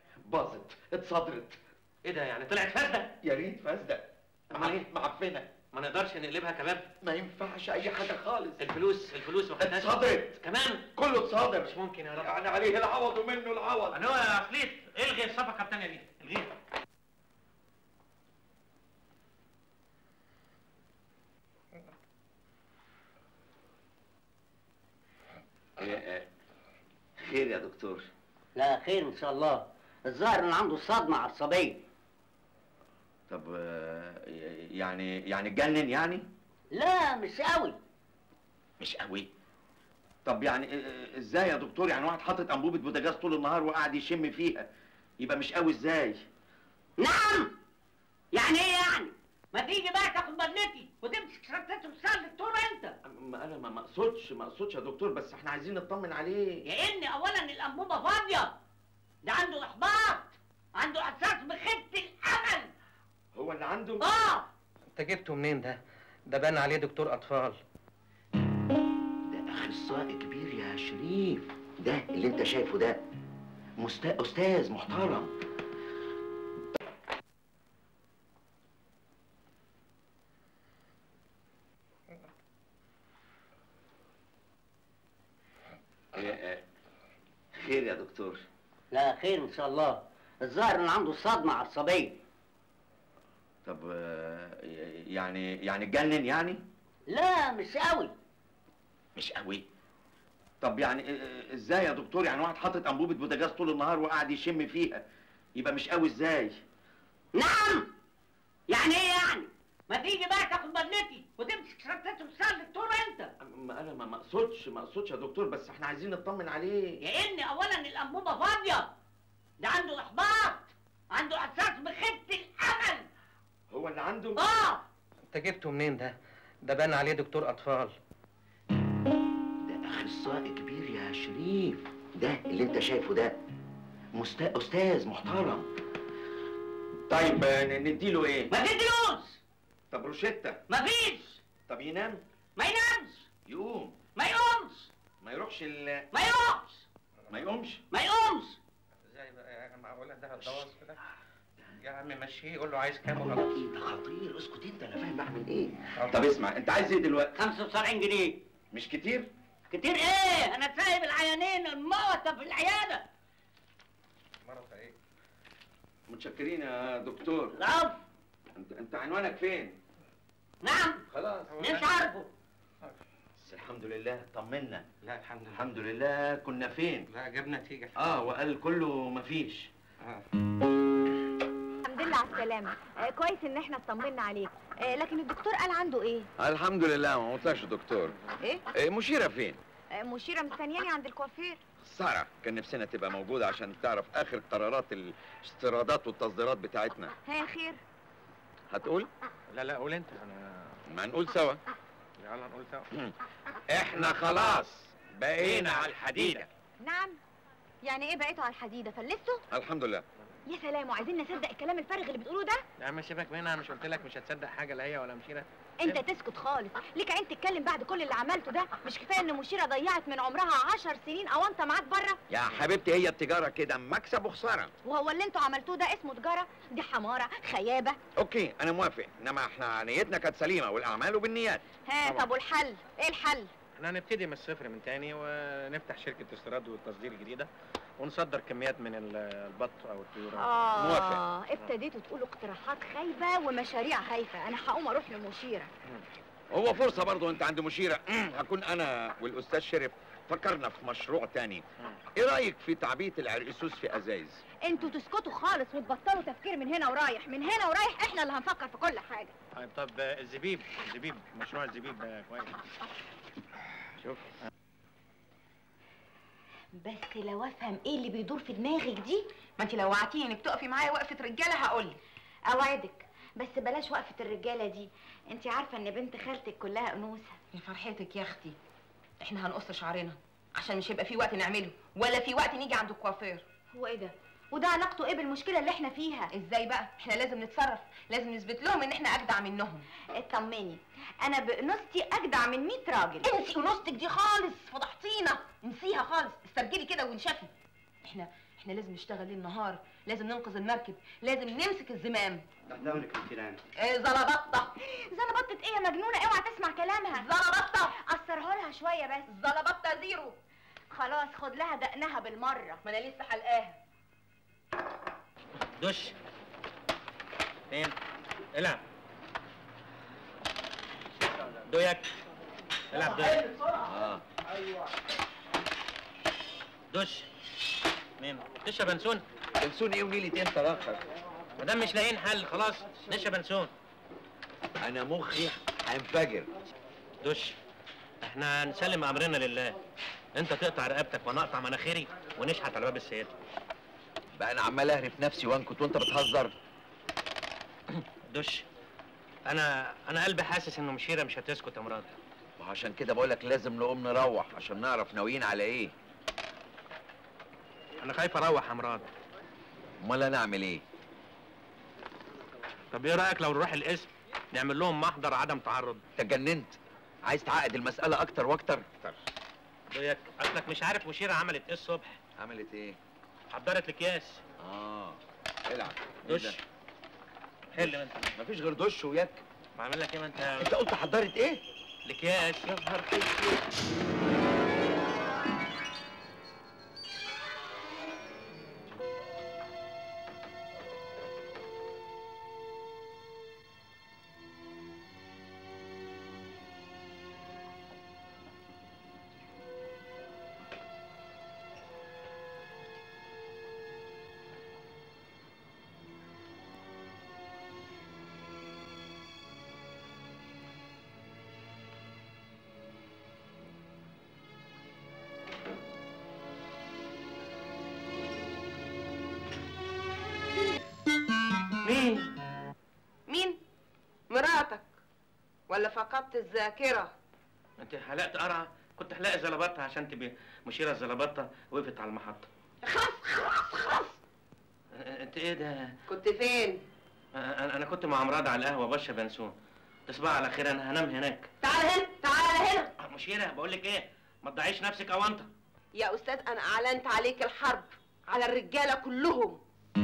باظت اتصدرت ايه ده يعني طلعت فاسده؟ يا ريت فاسدة أمال إيه؟ معفنة ما نقدرش نقلبها كباب ما ينفعش اي حاجه خالص الفلوس الفلوس ما خدناش اتصدرت كمان كله اتصادر مش ممكن يا رب يعني عليه العوض ومنه العوض انا هو يا عفريت الغي الصفقه الثانيه دي الغيها خير يا دكتور لا خير ان شاء الله الظاهر ان عنده صدمه عصبيه طب آه، يعني يعني اتجنن يعني لا مش قوي مش قوي طب يعني آه، ازاي يا دكتور يعني واحد حاطط انبوبه بوتاجاز طول النهار وقاعد يشم فيها يبقى مش قوي ازاي نعم يعني ايه يعني ما تيجي بقى تاخد بنتي وتمسك شنطته وتصلي الدور انت ما انا ما ما اقصدش ما اقصدش يا دكتور بس احنا عايزين نطمن عليه لان اولا الانبوبه فاضيه ده عنده احباط عنده احساس بخيبه الامل هو اللي عنده اه انت جبته منين ده ده بان عليه دكتور اطفال ده اخصائي كبير يا شريف ده اللي انت شايفه ده مست... استاذ محترم خير يا دكتور لا خير ان شاء الله الظاهر ان عنده صدمه عصبيه طب آه، يعني يعني اتجنن يعني لا مش قوي مش قوي طب يعني آه، ازاي يا دكتور يعني واحد حاطط انبوبه بوتاجاز طول النهار وقاعد يشم فيها يبقى مش قوي ازاي نعم يعني ايه يعني ما تيجي بقى تاخد بنتي وتمسك شنطته وتصلي الدور انت ما انا ما ما اقصدش ما اقصدش يا دكتور بس احنا عايزين نطمن عليه لان اولا الانبوبه فاضيه ده عنده احباط عنده احساس بخيبه الامل هو اللي عنده اه انت جبته منين ده ده بان عليه دكتور اطفال ده اخصائي كبير يا شريف ده اللي انت شايفه ده مست... استاذ محترم طيب آه، ن- نديله ايه ما تدلوش طب روشتة مفيش طب ينام ما ينامش يقوم ما يقومش ما يروحش ال... ما يقومش ما يقومش ما يقومش ازاي بقى يا معقول ده الدواز كده يا عم مشيه قول له عايز كام وخلاص ايه ده خطير اسكت انت انا فاهم بعمل ايه طب اسمع انت عايز ايه دلوقتي 75 جنيه مش كتير كتير ايه انا سايب العيانين الموتى في العياده مرة ايه متشكرين يا دكتور العفو انت انت عنوانك فين نعم خلاص مش عارفه بس الحمد لله طمنا لا الحمد لله الحمد لله كنا فين لا جاب نتيجة اه وقال كله مفيش آه. الحمد لله على السلامة آه كويس ان احنا اطمنا عليك آه لكن الدكتور قال عنده ايه؟ الحمد لله ما قلتلكش يا دكتور ايه؟ إيه مشيرة فين؟ آه مشيرة مستنياني عند الكوافير سارة كان نفسنا تبقى موجودة عشان تعرف آخر قرارات الاستيرادات والتصديرات بتاعتنا ها خير هتقول؟ لا لا قول انت انا ما نقول سوا يلا نقول سوا احنا خلاص بقينا على الحديدة نعم يعني ايه بقيتوا على الحديدة فلستوا؟ الحمد لله يا سلام وعايزين نصدق الكلام الفارغ اللي بتقوله ده؟ يا عم سيبك منها مش قلت لك مش هتصدق حاجة لا هي ولا مشيرة انت تسكت خالص ليك عين تتكلم بعد كل اللي عملته ده مش كفايه ان مشيرة ضيعت من عمرها عشر سنين او انت معاك بره يا حبيبتي هي التجارة كده مكسب وخسارة وهو اللي انتوا عملتوه ده اسمه تجارة دي حمارة خيابة اوكي انا موافق انما احنا نيتنا كانت سليمة والاعمال بالنيات ها طبعا. طب والحل؟ ايه الحل؟ احنا هنبتدي من الصفر من تاني ونفتح شركة استيراد والتصدير جديدة ونصدر كميات من ال- البط او الطيور اه موافق. ابتديتوا تقولوا اقتراحات خايبة ومشاريع هايفة انا هقوم اروح لمشيرة هو فرصة برضو انت عند مشيرة هكون انا والاستاذ شرف فكرنا في مشروع تاني ايه رأيك في تعبية العرقسوس في ازايز انتوا تسكتوا خالص وتبطلوا تفكير من هنا ورايح من هنا ورايح احنا اللي هنفكر في كل حاجة طيب طب الزبيب الزبيب مشروع الزبيب ده كويس شوف بس لو افهم ايه اللي بيدور في دماغك دي ما انت لو وعدتيني انك تقفي معايا وقفه رجاله هقولك اوعدك بس بلاش وقفة الرجالة دي انت عارفة ان بنت خالتك كلها انوثة يا فرحتك يا اختي احنا هنقص شعرنا عشان مش هيبقى في وقت نعمله ولا في وقت نيجي عند الكوافير هو ايه ده وده علاقته ايه بالمشكلة اللي احنا فيها ازاي بقى احنا لازم نتصرف لازم نثبت لهم ان احنا اجدع منهم اطمني انا بانوثتي اجدع من 100 راجل انسي انوثتك دي خالص فضحتينا انسيها خالص استرجلي كده وانشفي احنا احنا لازم نشتغل ليل نهار لازم ننقذ المركب لازم نمسك الزمام تحت امرك يا تيران إيه زلبطه زلبطة ايه يا مجنونة اوعى تسمع كلامها زلبطه قصرها لها شوية بس زلبطه زيرو خلاص خد لها دقنها بالمرة ما انا لسه حلقاها دش فين العب دويك العب دويك اه دش مين دش يا بنسون بنسون ايه ونيلة انت راخر ما دام مش لاقيين حل خلاص دش يا بنسون انا مخي هينفجر دش احنا نسلم امرنا لله انت تقطع رقبتك وانا اقطع مناخيري ونشحت على باب السيادة بقى انا عمال اهرف نفسي وانكت وانت بتهزر دش انا انا قلبي حاسس انه مشيره مش هتسكت يا مراد وعشان كده بقول لك لازم نقوم نروح عشان نعرف ناويين على ايه انا خايف اروح يا مراد امال انا اعمل ايه طب ايه رايك لو نروح القسم نعمل لهم محضر عدم تعرض تجننت عايز تعقد المسألة أكتر وأكتر دويك اصلك مش عارف مشيره عملت ايه الصبح عملت إيه؟ حضرت الاكياس آه العب إيه دش ده؟ حل انت مفيش غير دش وياك بعمل لك ايه ما انت أنت قلت حضرت إيه؟ الاكياس يا نهار اسود مين مين مراتك ولا فقدت الذاكره انت حلقت قرعه كنت حلقه زلبطه عشان تبقى مشيره الزلبطه وقفت على المحطه خلاص خلاص خلاص انت ايه ده كنت فين انا أنا كنت مع مراد على القهوه بشرب بنسون تصبح على خير انا هنام هناك تعال هنا تعال هنا مشيره بقول لك ايه ما تضيعيش نفسك او انت يا استاذ انا اعلنت عليك الحرب على الرجاله كلهم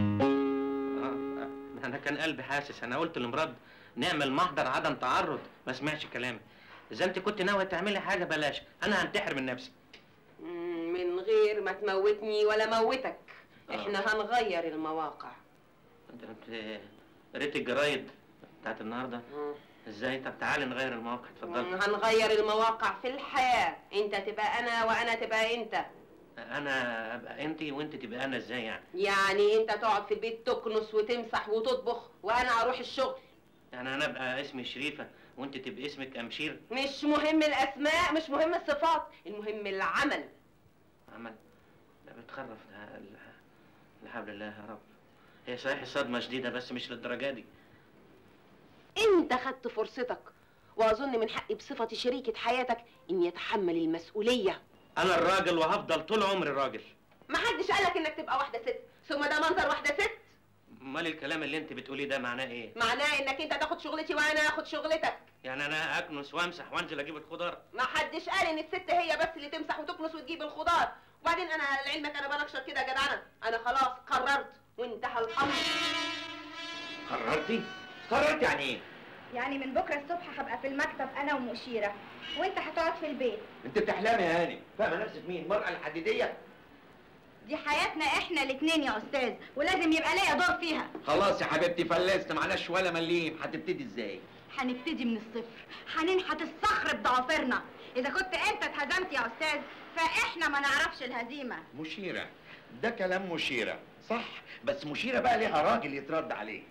آه، انا كان قلبي حاسس انا قلت لمراد نعمل محضر عدم تعرض ما سمعش كلامي اذا انت كنت ناويه تعملي حاجه بلاش انا هنتحر من نفسي مم، من غير ما تموتني ولا موتك آه. احنا هنغير المواقع انت انت قريت الجرايد بتاعت النهارده ازاي طب تعالي نغير المواقع اتفضل مم، هنغير المواقع في الحياه انت تبقى انا وانا تبقى انت انا ابقى انت وانت تبقى انا ازاي يعني يعني انت تقعد في البيت تكنس وتمسح وتطبخ وانا اروح الشغل يعني انا ابقى اسمي شريفه وانت تبقى اسمك امشير مش مهم الاسماء مش مهم الصفات المهم العمل عمل ده بتخرف ده ال- لا حول الله يا رب هي صحيح الصدمه شديده بس مش للدرجه دي انت خدت فرصتك واظن من حقي بصفتي شريكة حياتك اني اتحمل المسؤولية انا الراجل وهفضل طول عمري راجل ما حدش قالك انك تبقى واحدة ست ثم ده منظر واحدة ست امال الكلام اللي انت بتقوليه ده معناه ايه معناه انك انت تاخد شغلتي وانا اخد شغلتك يعني انا اكنس وامسح وانزل اجيب الخضار ما حدش قال ان الست هي بس اللي تمسح وتكنس وتجيب الخضار وبعدين انا لعلمك انا بنكشر كده يا جدعنة انا خلاص قررت وانتهى الامر قررتي؟ قررت يعني إيه؟ يعني من بكرة الصبح هبقى في المكتب أنا ومشيرة وأنت هتقعد في البيت أنت بتحلمي يا هاني فاهمة نفسك مين؟ المرأة الحديدية؟ دي حياتنا احنا الاتنين يا أستاذ ولازم يبقى ليا دور فيها خلاص يا حبيبتي فلست معناش ولا مليم هتبتدي إزاي؟ هنبتدي من الصفر هننحت الصخر بضوافرنا إذا كنت أنت اتهزمت يا أستاذ فإحنا ما نعرفش الهزيمة مشيرة ده كلام مشيرة صح بس مشيرة بقى ليها راجل يترد عليه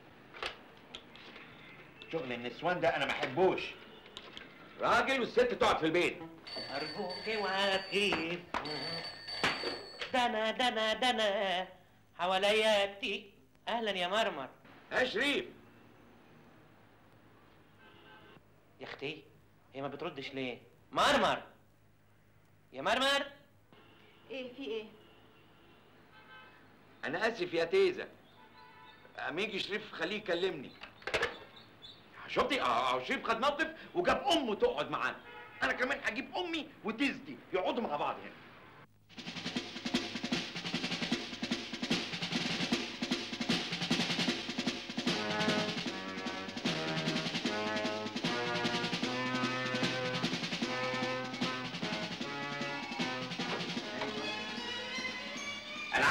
شغل النسوان ده انا ما احبوش راجل والست تقعد في البيت ارجوك وقفي دنا دنا دنا حواليا كتير اهلا يا مرمر يا شريف يا اختي هي ما بتردش ليه مرمر يا مرمر إيه في إيه؟ انا اسف يا تيزة اما يجي شريف خليه يكلمني شفتي اه آه، شريف خد موقف وجاب امه تقعد معانا انا كمان هجيب امي وتيزتي يقعدوا مع بعض هنا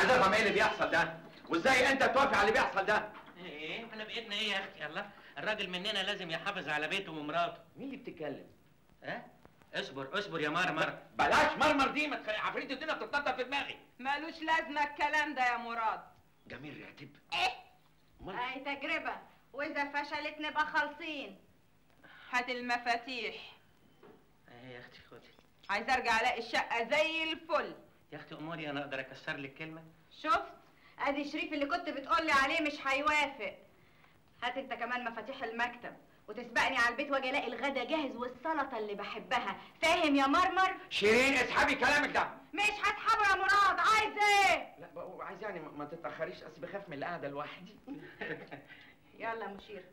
عايز افهم ايه اللي بيحصل ده وازاي انت توافق على اللي بيحصل ده ايه احنا بقيتنا ايه يا اختي الله الراجل مننا لازم يحافظ على بيته ومراته مين اللي بتتكلم ها اصبر اصبر يا مرمر بلاش مرمر دي ما تخلي عفريت الدنيا بتتنطط في دماغي مالوش لازمه الكلام ده يا مراد جميل راتب اي تجربة واذا فشلت نبقى خالصين هات المفاتيح ايه يا اختي خدي عايز ارجع الاقي الشقه زي الفل يا اختي اموري انا اقدر اكسر لك كلمه شفت ادي شريف اللي كنت بتقولي عليه مش هيوافق هات انت كمان مفاتيح المكتب وتسبقني على البيت واجي الاقي الغدا جاهز والسلطه اللي بحبها فاهم يا مرمر شيرين اسحبي كلامك ده مش هسحبه يا مراد عايز ايه لا بقى عايز يعني ما ما تتاخريش اصل بخاف من القعده لوحدي يلا يا مشير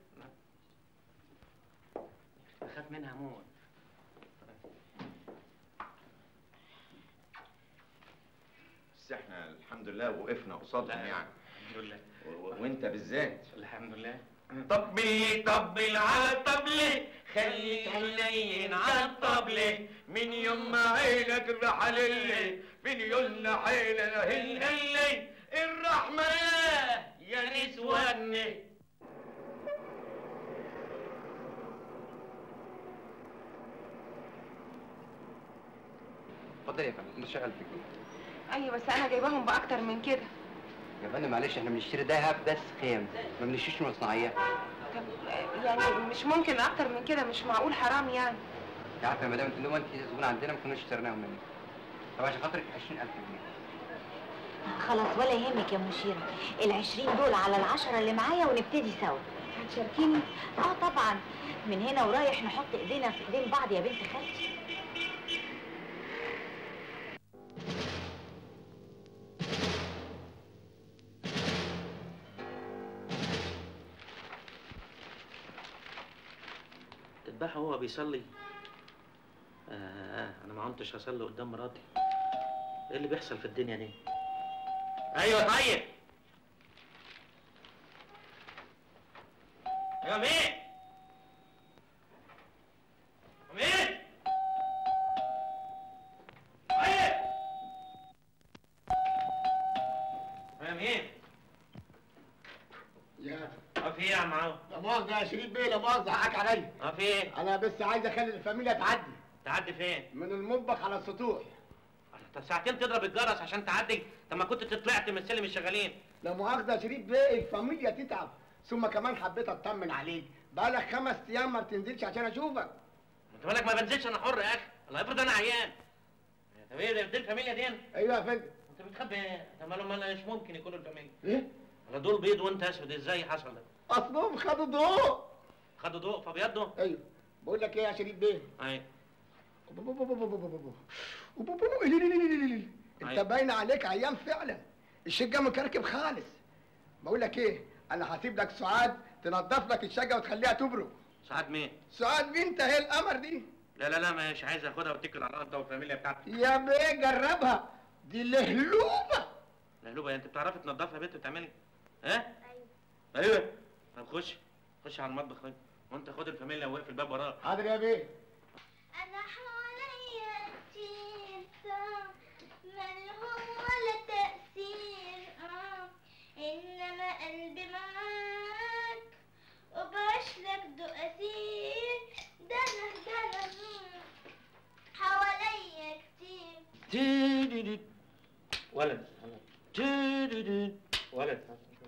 بخاف منها موت بس احنا الحمد لله وقفنا قصادهم يعني الحمد لله و- وانت بالذات الحمد لله طبلي طبل على الطبلة خليك حنين على الطبلة من يوم ما عينك رحل اللي من يوم ما عينك هل اللي الرحمة يا نسوان اتفضل يا فندم نشتغل في الجيب ايوه بس انا جايباهم باكتر من كده يا فندم معلش احنا بنشتري دهب بس خام ما بنشتريش مصنعيه طب يعني مش ممكن اكتر من كده مش معقول حرام يعني يا عارفه يا مدام انت لو انت زبون عندنا ما كناش اشتريناهم منك طب عشان خاطرك 20000 جنيه خلاص ولا يهمك يا مشيرة العشرين دول على العشرة اللي معايا ونبتدي سوا هتشاركيني؟ اه طبعا من هنا ورايح نحط ايدينا في ايدين بعض يا بنت خالتي تذبحه هو بيصلي آه انا ما كنتش هصلي قدام مراتي ايه اللي بيحصل في الدنيا دي ايوه طيب ايوه مين مين طيب ايوه مين يا اه في ايه يا عم عوض لا مؤاخذة يا شريف بيه لا مؤاخذة حقك عليا اه في ايه أنا بس عايز أخلي الفاميليا تعدي تعدي فين من المطبخ على السطوح طب ساعتين تضرب الجرس عشان تعدي طب ما كنت طلعت من سلم الشغالين لا مؤاخذة يا شريف بيه الفاميليا تتعب ثم كمان حبيت أطمن عليك بقالك خمس أيام ما بتنزلش عشان أشوفك انت بالك ما بنزلش انا حر يا اخي الله يفرض انا عيان طب ايه ده دي الفاميليا دي أيوه يا فندم انت بتخبي ايه طب ما لهم مش ممكن يكونوا الفاميليا إيه؟ ولا دول بيض وانت اسود ازاي حصل ده أصلهم خدوا ضوء خدوا ضوء فبيضوا أيوه بقول لك إيه يا شريف بيه ايوه انت باين عليك عيان فعلا الشقه مكركب خالص بقول لك ايه انا هسيب لك سعاد تنظف لك الشقه وتخليها تبرق سعاد مين سعاد بنت هي القمر دي لا لا لا مش عايز اخدها واتكل على الارض والفاميليا بتاعتك يا بيه جربها دي لهلوبه لهلوبه انت بتعرفي تنضفها يا بنت وتعملي ها ايوه ايوه طب خش خش على المطبخ خش وانت خد الفاميليا وقف الباب وراك حاضر يا بيه أنا حواليا كتير ملهوم ولا تأثير آه إنما قلبي معاك وبعيشلك دقاتير ده أنا ده أنا مم. حواليا كتير ولد ولد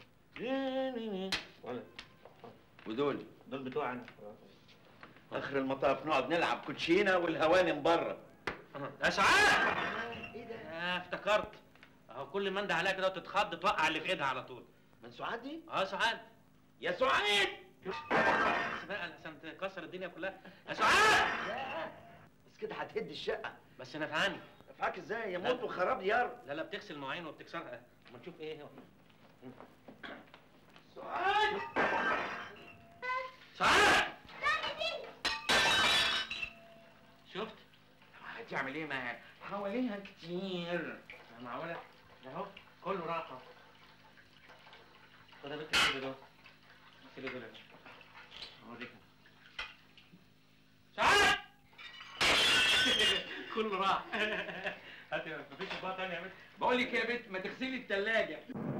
ولد ودول دول بتوعنا اخر المطاف نقعد نلعب كوتشينه والهوانم بره يا سعاد ايه ده آه افتكرت اهو كل ما انده عليها كده وتتخض توقع اللي في ايدها على طول من سعاد دي اه سعاد يا سعاد بس بقى عشان تكسر الدنيا كلها يا سعاد بس كده هتهد الشقه بس نفعني نفعك ازاي يا موت وخراب ديار لا لا بتغسل مواعين وبتكسرها ما نشوف ايه هو سعاد سعاد شفت هتعمل ايه ما حواليها كتير معقولة ده اهو كله راحة خد يا بنت السيرة دول السيرة دول اوريك سعاد كله راح هات يا مفيش اطباق تانية يا بنت بقول لك يا بنت ما تغسلي الثلاجه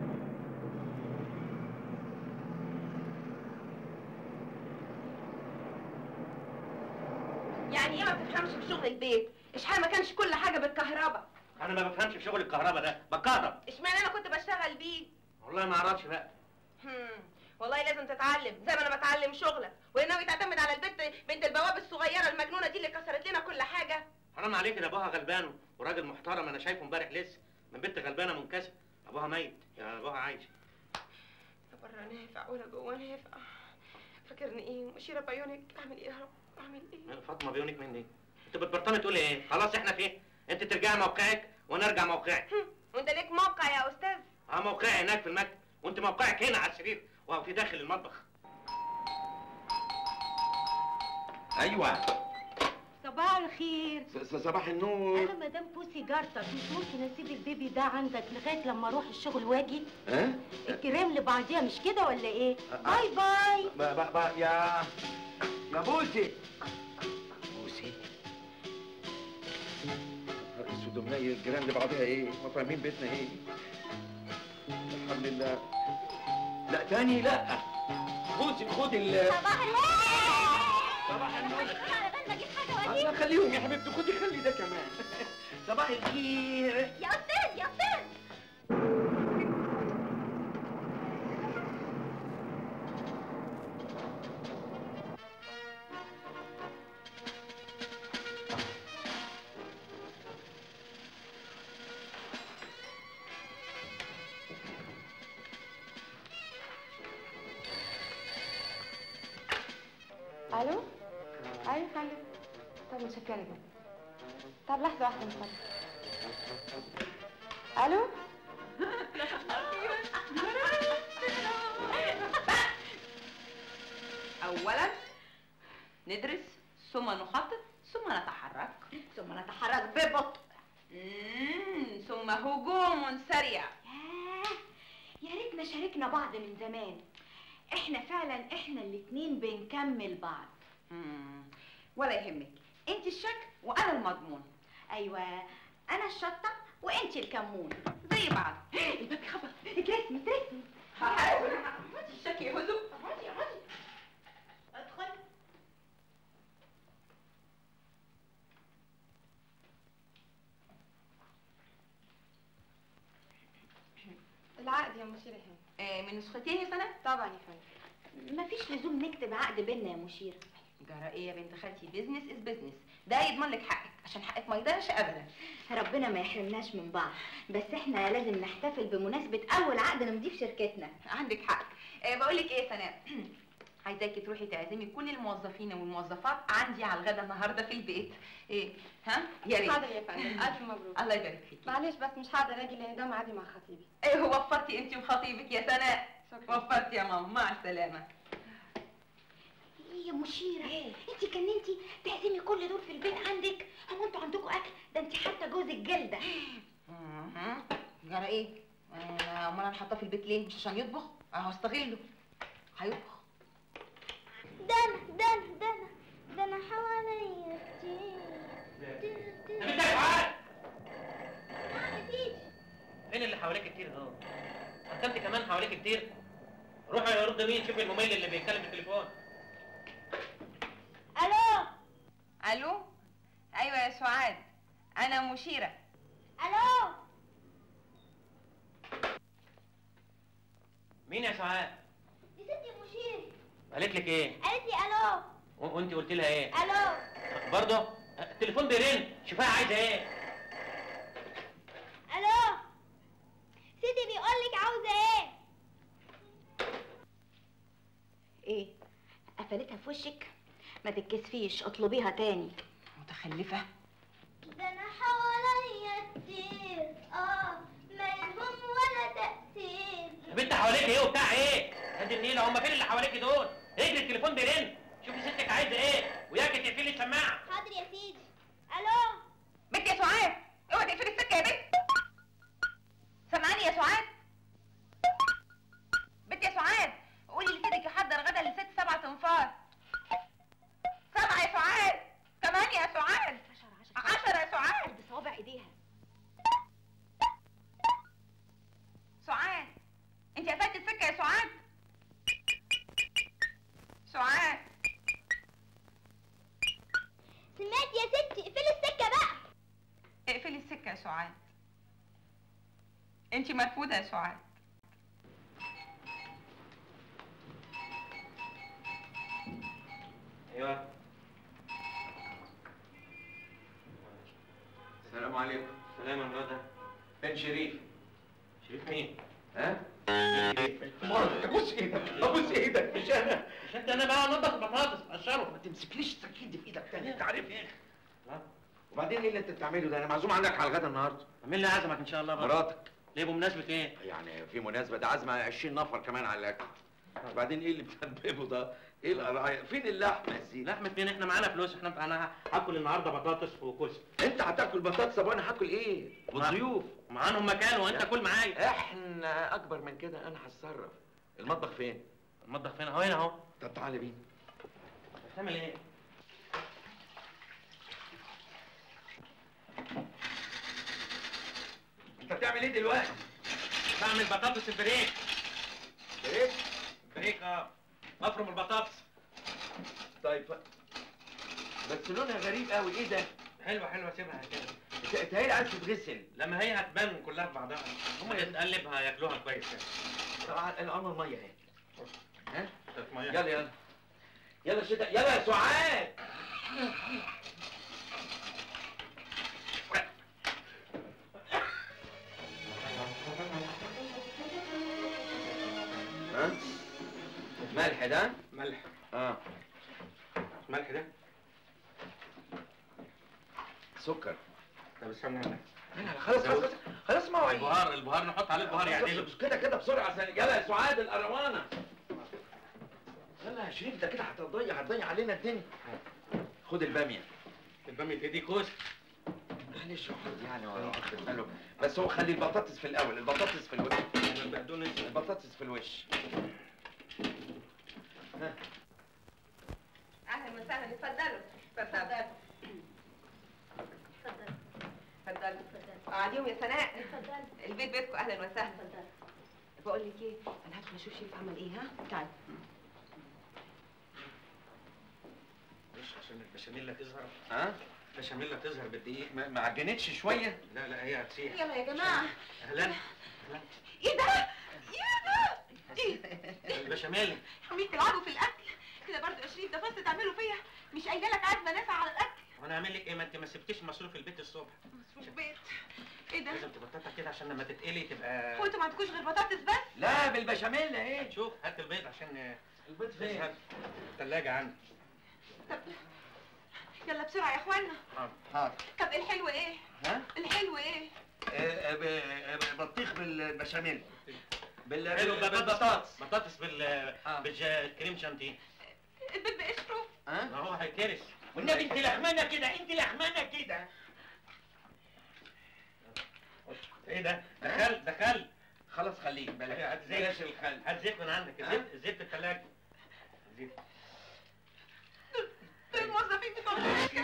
يعني ايه ما بتفهمش في شغل البيت اشحال ما كانش كل حاجه بالكهرباء انا ما بفهمش في شغل الكهرباء ده بكهرب اشمعنى انا كنت بشتغل بيه والله ما اعرفش بقى هم. والله لازم تتعلم زي ما انا بتعلم شغلك وناوي تعتمد على البنت بنت البواب الصغيره المجنونه دي اللي كسرت لنا كل حاجه حرام عليك ده ابوها غلبان وراجل محترم انا شايفه امبارح لسه من بنت غلبانه منكسره ابوها ميت يا ابوها عايش يا بره نافع ولا جوه نافع فاكرني ايه مشيره بعيونك اعمل ايه يا رب اعمل ايه فاطمه بيونك من دي انت بتبرطمي تقولي ايه خلاص احنا فين انت ترجعي موقعك وانا ارجع موقعي وانت ليك موقع يا استاذ اه موقعي هناك في المكتب وانت موقعك هنا على السرير وهو في داخل المطبخ ايوه صباح الخير س- صباح النور انا مدام بوسي جارتك مش ممكن اسيب البيبي ده عندك لغايه لما اروح الشغل واجي ها الكريم لبعضيها مش كده ولا ايه باي باي با با با يا يا بوسي بوسي السودومية الجيران لبعضها ايه؟ ما فاهمين بيتنا ايه؟ الحمد لله لا تاني لا بوسي خد ال صباح الخير صباح النور على بال ما اجيب حاجه واجيب الله خليهم يا حبيبتي خدي خلي ده كمان صباح الخير يا استاذ يا استاذ الو ايوه يا فندم طب متشكره جدا طب لحظه واحده من فضلك الو اولا ندرس ثم نخطط ثم نتحرك ثم نتحرك ببطء مم، ثم هجوم سريع ياه، يا ريتنا شاركنا بعض من زمان احنا فعلا احنا الاتنين بنكمل بعض مم، ولا يهمك انت الشك وانا المضمون ايوه انا الشطه وانت الكمون زي بعض الباب خبط اترسمي اترسمي هحاول الشك يهزم اقعدي اقعدي ادخل العقد يا مشيرة هاني من نسختين يا سنة؟ طبعا يا فندم مفيش لزوم نكتب عقد بينا يا مشير جرى ايه يا بنت خالتي بيزنس از بيزنس ده يضمن لك حقك عشان حقك ما يضيعش ابدا ربنا ما يحرمناش من بعض بس احنا لازم نحتفل بمناسبة أول عقد نمضيه في شركتنا عندك حق آه بقول لك ايه يا سناء عايزاكي تروحي تعزمي كل الموظفين والموظفات عندي على الغدا النهارده في البيت ايه ها يا ريت حاضر يا فندم الف مبروك الله يبارك فيكي معلش بس مش هقدر اجي لان ده ميعادي مع خطيبي ايه وفرتي انت وخطيبك يا سناء وفرتي يا ماما مع السلامه ايه يا مشيرة انت كننتي تعزمي كل دول في البيت عندك هو انتوا عندكم اكل ده انت حتى جوزك جلدة مهم. جرى ايه آه، امال انا حاطاه في البيت ليه مش عشان يطبخ اهو استغله هيطبخ ده انا ده انا ده انا ده انا حواليا كتير انت يا فؤاد مفيش فين اللي حواليك كتير دول؟ حتى انت كمان حواليك كتير روح يا رد مين شوف الممل اللي بيتكلم في التليفون الو الو ايوه يا سعاد انا مشيره الو مين يا سعاد؟ دي ستي مشير قالت لك ايه؟ قالت لي الو و- وانت قلت لها ايه؟ الو برضه؟ التليفون بيرن شوفها عايزه ايه؟ الو ستي بيقول لك عاوزه ايه ايه قفلتها في وشك ما تتكسفيش اطلبيها تاني متخلفه ده انا حواليا كتير اه مالهم ولا تأثير يا بنت حواليك ايه وبتاع ايه؟ ادي النيله هم فين اللي حواليك دول؟ اجري التليفون بيرن شوفي ستك عايزه ايه؟ وياك تقفلي السماعه حاضر يا سيدي الو بنت يا سعاد اوعي تقفلي السكه يا بنت سامعاني يا سعاد بنت يا سعاد قولي لسيدك يحضر غدا لست سبع تنفار سبعة يا سعاد ثمانية يا سعاد عشرة يا سعاد بصوابع ايديها سعاد انت مرفوضه يا سعاد ايوه السلام عليكم سلام يا مراد فين شريف؟ شريف مين؟ ها؟ ابوس ايدك ابوس ايدك مش انا مش انت انا بقى انضف البطاطس بقشره ما تمسكليش السكين دي في ايدك تاني انت عارف ايه وبعدين ايه اللي انت بتعمله ده انا معزوم عندك على الغدا النهارده مين اللي عزمك ان شاء الله بقى؟ مراتك ليه بمناسبه ايه؟ يعني في مناسبه ده عازمه 20 نفر كمان على الاكل وبعدين ايه اللي بتحببه ده؟ ايه القرايه؟ فين اللحمه يا سيدي؟ لحمه مين احنا معانا فلوس احنا انا هاكل النهارده بطاطس وكوسه انت هتاكل بطاطس طب وانا هاكل ايه؟ والضيوف معاهم مكان وانت كل معايا احنا اكبر من كده انا هتصرف المطبخ فين؟ المطبخ فين اهو هنا اهو طب تعالى بينا بتعمل ايه؟ انت بتعمل ايه دلوقتي؟ بعمل بطاطس البريك بريك؟ بريك اه بفرم البطاطس طيب بس لونها غريب قوي ايه ده؟ حلوه حلوه سيبها كده انت هي عايز تتغسل لما هي هتبان كلها في بعضها هم يتقلبها ياكلوها كويس يعني طبعا الامر الميه اهي ها؟ شوية مية. يلا يلا يلا شتا يلا يا سعاد ها؟ ملح ده؟ ملح اه ملح ده سكر طب استنى هنا خلاص خلاص خلاص ما هو البهار البهار نحط عليه البهار يعني بس كده كده بسرعه عشان يلا يا سعاد القروانه يلا يا شريف ده كده هتضيع هتضيع علينا الدنيا خد الباميه الباميه دي كوس معلش خد يعني هو واخد باله بس هو خلي البطاطس في الاول البطاطس في الوش البقدونس البطاطس في الوش ها اهلا وسهلا اتفضلوا اتفضلوا اتفضلوا قاعدين يا سناء اتفضلي البيت بيتكم اهلا وسهلا اتفضلي بقول لك ايه انا هدخل اشوف شريف عمل ايه ها تعالي مش عشان البشاميل تظهر ها البشاميل تظهر بالدقيق ما ما عجنتش شويه لا لا هي هتسيح يلا يا جماعه اهلا ايه ده ايه ده ايه البشاميل حميد تلعبوا في الاكل كده برضه يا شريف ده بس تعملوا فيا مش قايله لك عازمه نافع على الاكل وانا اعمل لك ايه ما انت ما سبتيش مصروف البيت الصبح مش بيت ايه ده لازم تبططها كده عشان لما تتقلي تبقى هو انتوا ما عندكوش غير بطاطس بس لا بالبشاميل اهي شوف هات البيض عشان البيض فين؟ يذهب. الثلاجة عندي طب يلا بسرعه يا اخوانا حاضر طب الحلو ايه ها الحلو ايه آه، ب- آه، بطيخ بالبشاميل بال- حلو بال- بالبطاطس بطاطس بال بالكريم شانتيه البيت بقشره ها ما هو هيترس والنبي انت لحمانه كده انت لحمانه كده ايه ده دخل دخل خلاص خليك بلاش هات زيت بلاش الخل هات زيت من عندك ها؟ الزيت الزيت في الثلاجة زيت دول الموظفين بتوع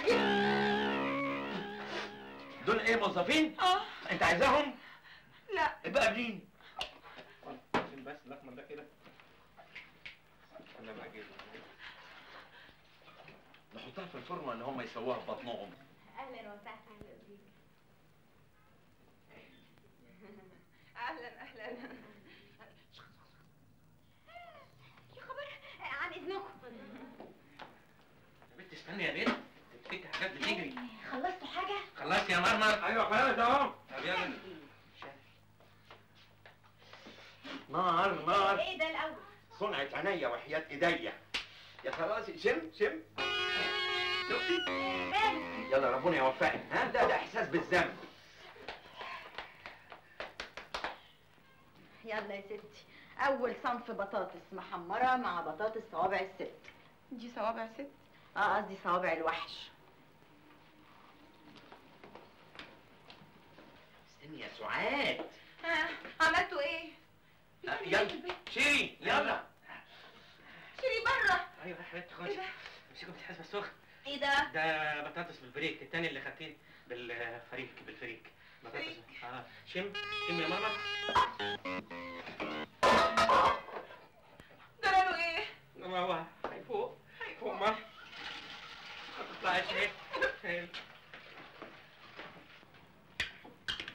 دول ايه موظفين؟ اه انت عايزاهم؟ لا ابقى قابلين عشان بس الاحمر ده كده انا بقى كده نحطها في الفرن ولا هم يسووها في بطنهم اهلا وسهلا بيك اهلا اهلا يا خبر عن اذنكم يا بنت استني يا بنت تفتكر حاجات بتجري خلصتوا حاجه خلصت يا مرمر ايوه خلاص اهو طب يلا نار نار ايه ده الاول صنعة عينيا وحياة ايديا يا خلاص شم شم شفتي يلا ربنا يوفقك ها ده ده احساس بالذنب يلا يا ستي اول صنف بطاطس محمره مع بطاطس صوابع الست دي صوابع ست اه قصدي صوابع الوحش استني يا سعاد ها عملتوا ايه آه، يلا شيري يلا شيري بره ايوه يا حبيبتي ايه خش ده امسكوا الحسبة السخن ايه ده ده بطاطس بالفريك التاني اللي خدتيه بالفريك بالفريك بطاطس فريك. اه شم شم يا مرمر جرالوا ايه ما هو هيفوق هيفوق ما هتطلعي شيء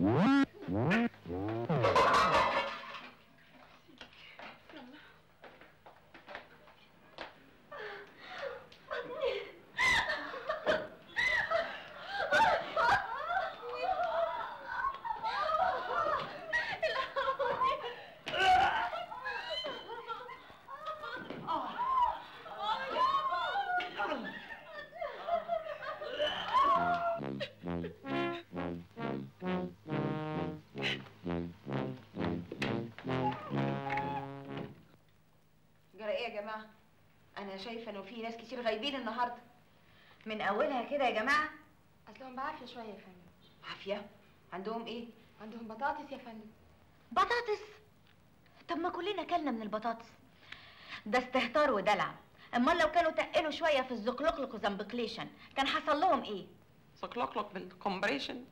جرى ايه يا جماعه انا شايفه انه في ناس كتير غايبين النهارده من اولها كده يا جماعه اصلهم بعافيه شويه يا فندم عافيه عندهم ايه عندهم بطاطس يا فندم بطاطس طب ما كلنا كلنا من البطاطس ده استهتار ودلع امال لو كانوا تقلوا شويه في الزقلقلق وزنبقليشن كان حصل لهم ايه زقلقلق بالكومبريشن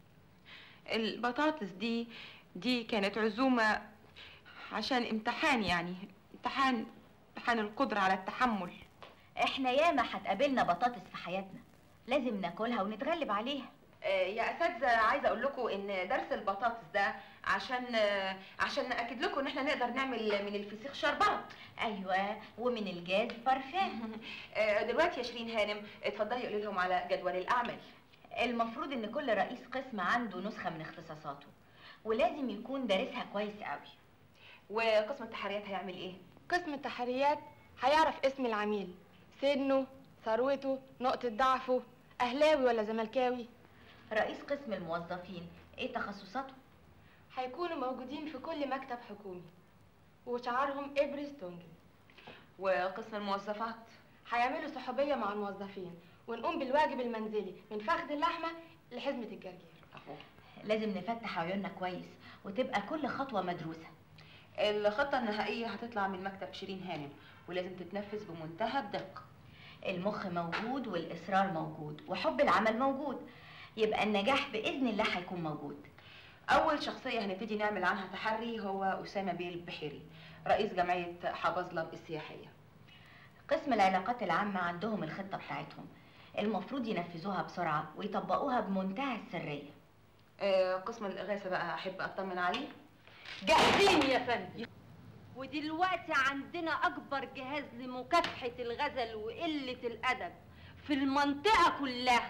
البطاطس دي دي كانت عزومة عشان امتحان يعني امتحان امتحان القدرة على التحمل احنا ياما هتقابلنا بطاطس في حياتنا لازم ناكلها ونتغلب عليها يا اساتذه عايزه اقول لكم ان درس البطاطس ده عشان آه، عشان ناكد لكم ان احنا نقدر نعمل من الفسيخ شربات ايوه ومن الجاز بارفان آه، دلوقتي يا شيرين هانم اتفضلي قولي لهم على جدول الاعمال المفروض ان كل رئيس قسم عنده نسخه من اختصاصاته ولازم يكون دارسها كويس قوي وقسم التحريات هيعمل ايه قسم التحريات هيعرف اسم العميل سنه ثروته نقطة ضعفه أهلاوي ولا زملكاوي رئيس قسم الموظفين ايه تخصصاته هيكونوا موجودين في كل مكتب حكومي وشعارهم إبرز تونجل وقسم الموظفات هيعملوا صحوبية مع الموظفين ونقوم بالواجب المنزلي من فخذ اللحمة لحزمة الجرجير لازم نفتح عيوننا كويس وتبقى كل خطوه مدروسه الخطه النهائيه هتطلع من مكتب شيرين هانم ولازم تتنفذ بمنتهى الدقه المخ موجود والاصرار موجود وحب العمل موجود يبقى النجاح باذن الله هيكون موجود اول شخصيه هنبتدي نعمل عنها تحري هو اسامه بيه البحيري رئيس جمعيه حبظلم السياحيه قسم العلاقات العامه عندهم الخطه بتاعتهم المفروض ينفذوها بسرعه ويطبقوها بمنتهى السريه آه، قسم الاغاثه بقى احب اطمن عليه جاهزين يا فندم ودلوقتي عندنا اكبر جهاز لمكافحه الغزل وقله الادب في المنطقه كلها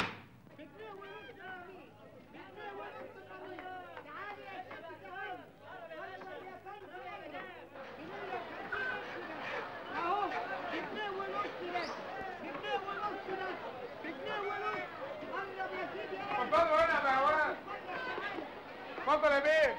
اتفضلوا هنا يا بهوات اتفضل يا بيه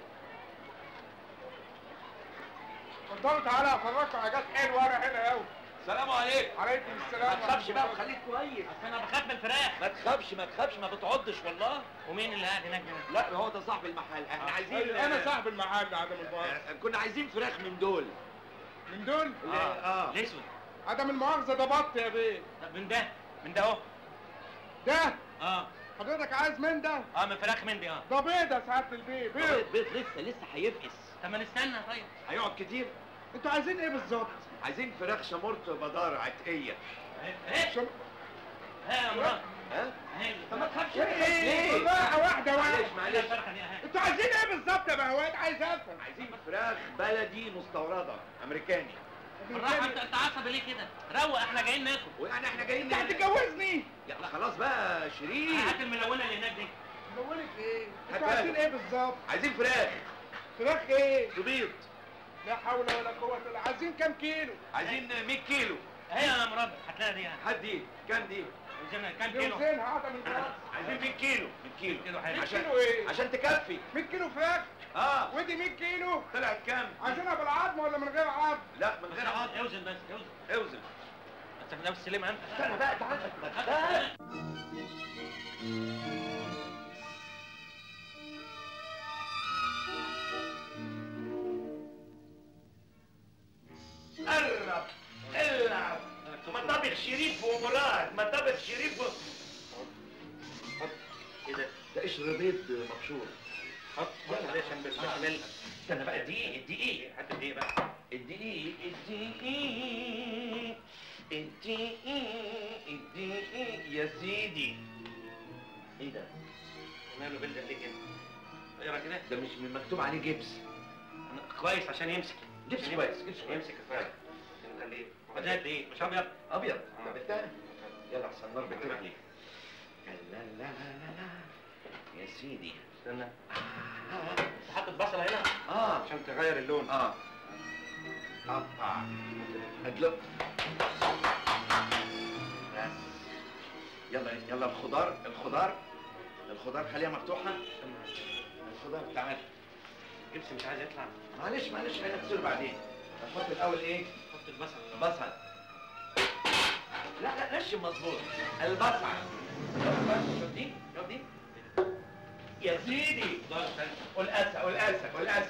اتفضلوا تعالى افرجكم حاجات حلوه انا هنا قوي السلام عليكم عليكم السلام ما تخافش بقى وخليك كويس انا بخاف من الفراخ ما تخافش ما تخافش ما بتعضش والله ومين اللي قاعد هناك ده؟ لا هو ده صاحب المحل احنا عايزين انا صاحب المحل عدم المؤاخذه آه، كنا عايزين فراخ من دول من دول اه اه الاسود عدم المؤاخذه ده بط يا بيه طب من ده من ده اهو ده اه حضرتك عايز من ده اه من فراخ من دي اه ده بيض يا سعاده البيه بيض بيض بيض لسه لسه هيفقس طب ما نستنى طيب هيقعد كتير انتوا عايزين ايه بالظبط عايزين فراخ شمورت بدار عتقيه ايه شم... ها يا مراد ها طب ما تخافش ايه بالراحه واحده واحده معلش معلش الفرخه دي اهي انتوا عايزين ايه بالظبط يا بهوات عايز افهم عايزين فراخ بلدي مستورده امريكاني بالراحه انت انت عصبي ليه كده؟ روق احنا جايين ناكل ويعني احنا جايين انت هتتجوزني يلا خلاص بقى شيرين هات الملونه اللي هناك دي بقولك ايه هات انتوا عايزين بالك. ايه بالظبط عايزين فراخ فراخ ايه تبيض لا حول ولا قوه الا عايزين كام كيلو عايزين 100 كيلو اهي يا مراد هتلاقي دي اهي. هات دي كام دي عايزين كام كيلو؟ جوزينها عدم المؤاخذه عايزين 100 كيلو 100 كيلو كيلو حلو. 100 عشان كيلو ايه عشان تكفي 100 كيلو فراخ اه ودي 100 كيلو طلعت كام عايزينها بالعظم ولا من غير عظم لا من غير عض اوزن بس اوزن اوزن انت في نفس السليمه انت استنى بقى تعالى تعال. قرب العب مطابخ شريف ومراد مطابخ شريف و... ايه ده؟ ده قشر بيض مبشور حط حط عليه عشان بالبشاميل استنى بقى الدقيق الدقيق حط دي بقى الدقيق الدقيق الدقيق الدقيق يا سيدي ايه ده؟ ماله بلدة ليه كده؟ كده ده مش من مكتوب عليه جبس أنا كويس عشان يمسك جبس عشان كويس جبس كويس يمسك كويس عشان نخليه هو ده قد ايه مش ابيض ابيض آه. طب التاني يلا احسن النار بتغلي لا لا لا لا لا يا سيدي استنى حاطط بصله هنا اه عشان تغير اللون اه قطع ادلق بس يلا يلا الخضار الخضار الخضار خليها مفتوحة الخضار تعال جبس مش عايز يطلع معلش معلش هنغسله بعدين نحط الأول إيه؟ حط البصل بصل لا لا نشم مظبوط البصل بصل شوف دي شوف دي يا سيدي والأسع والأسع والأسع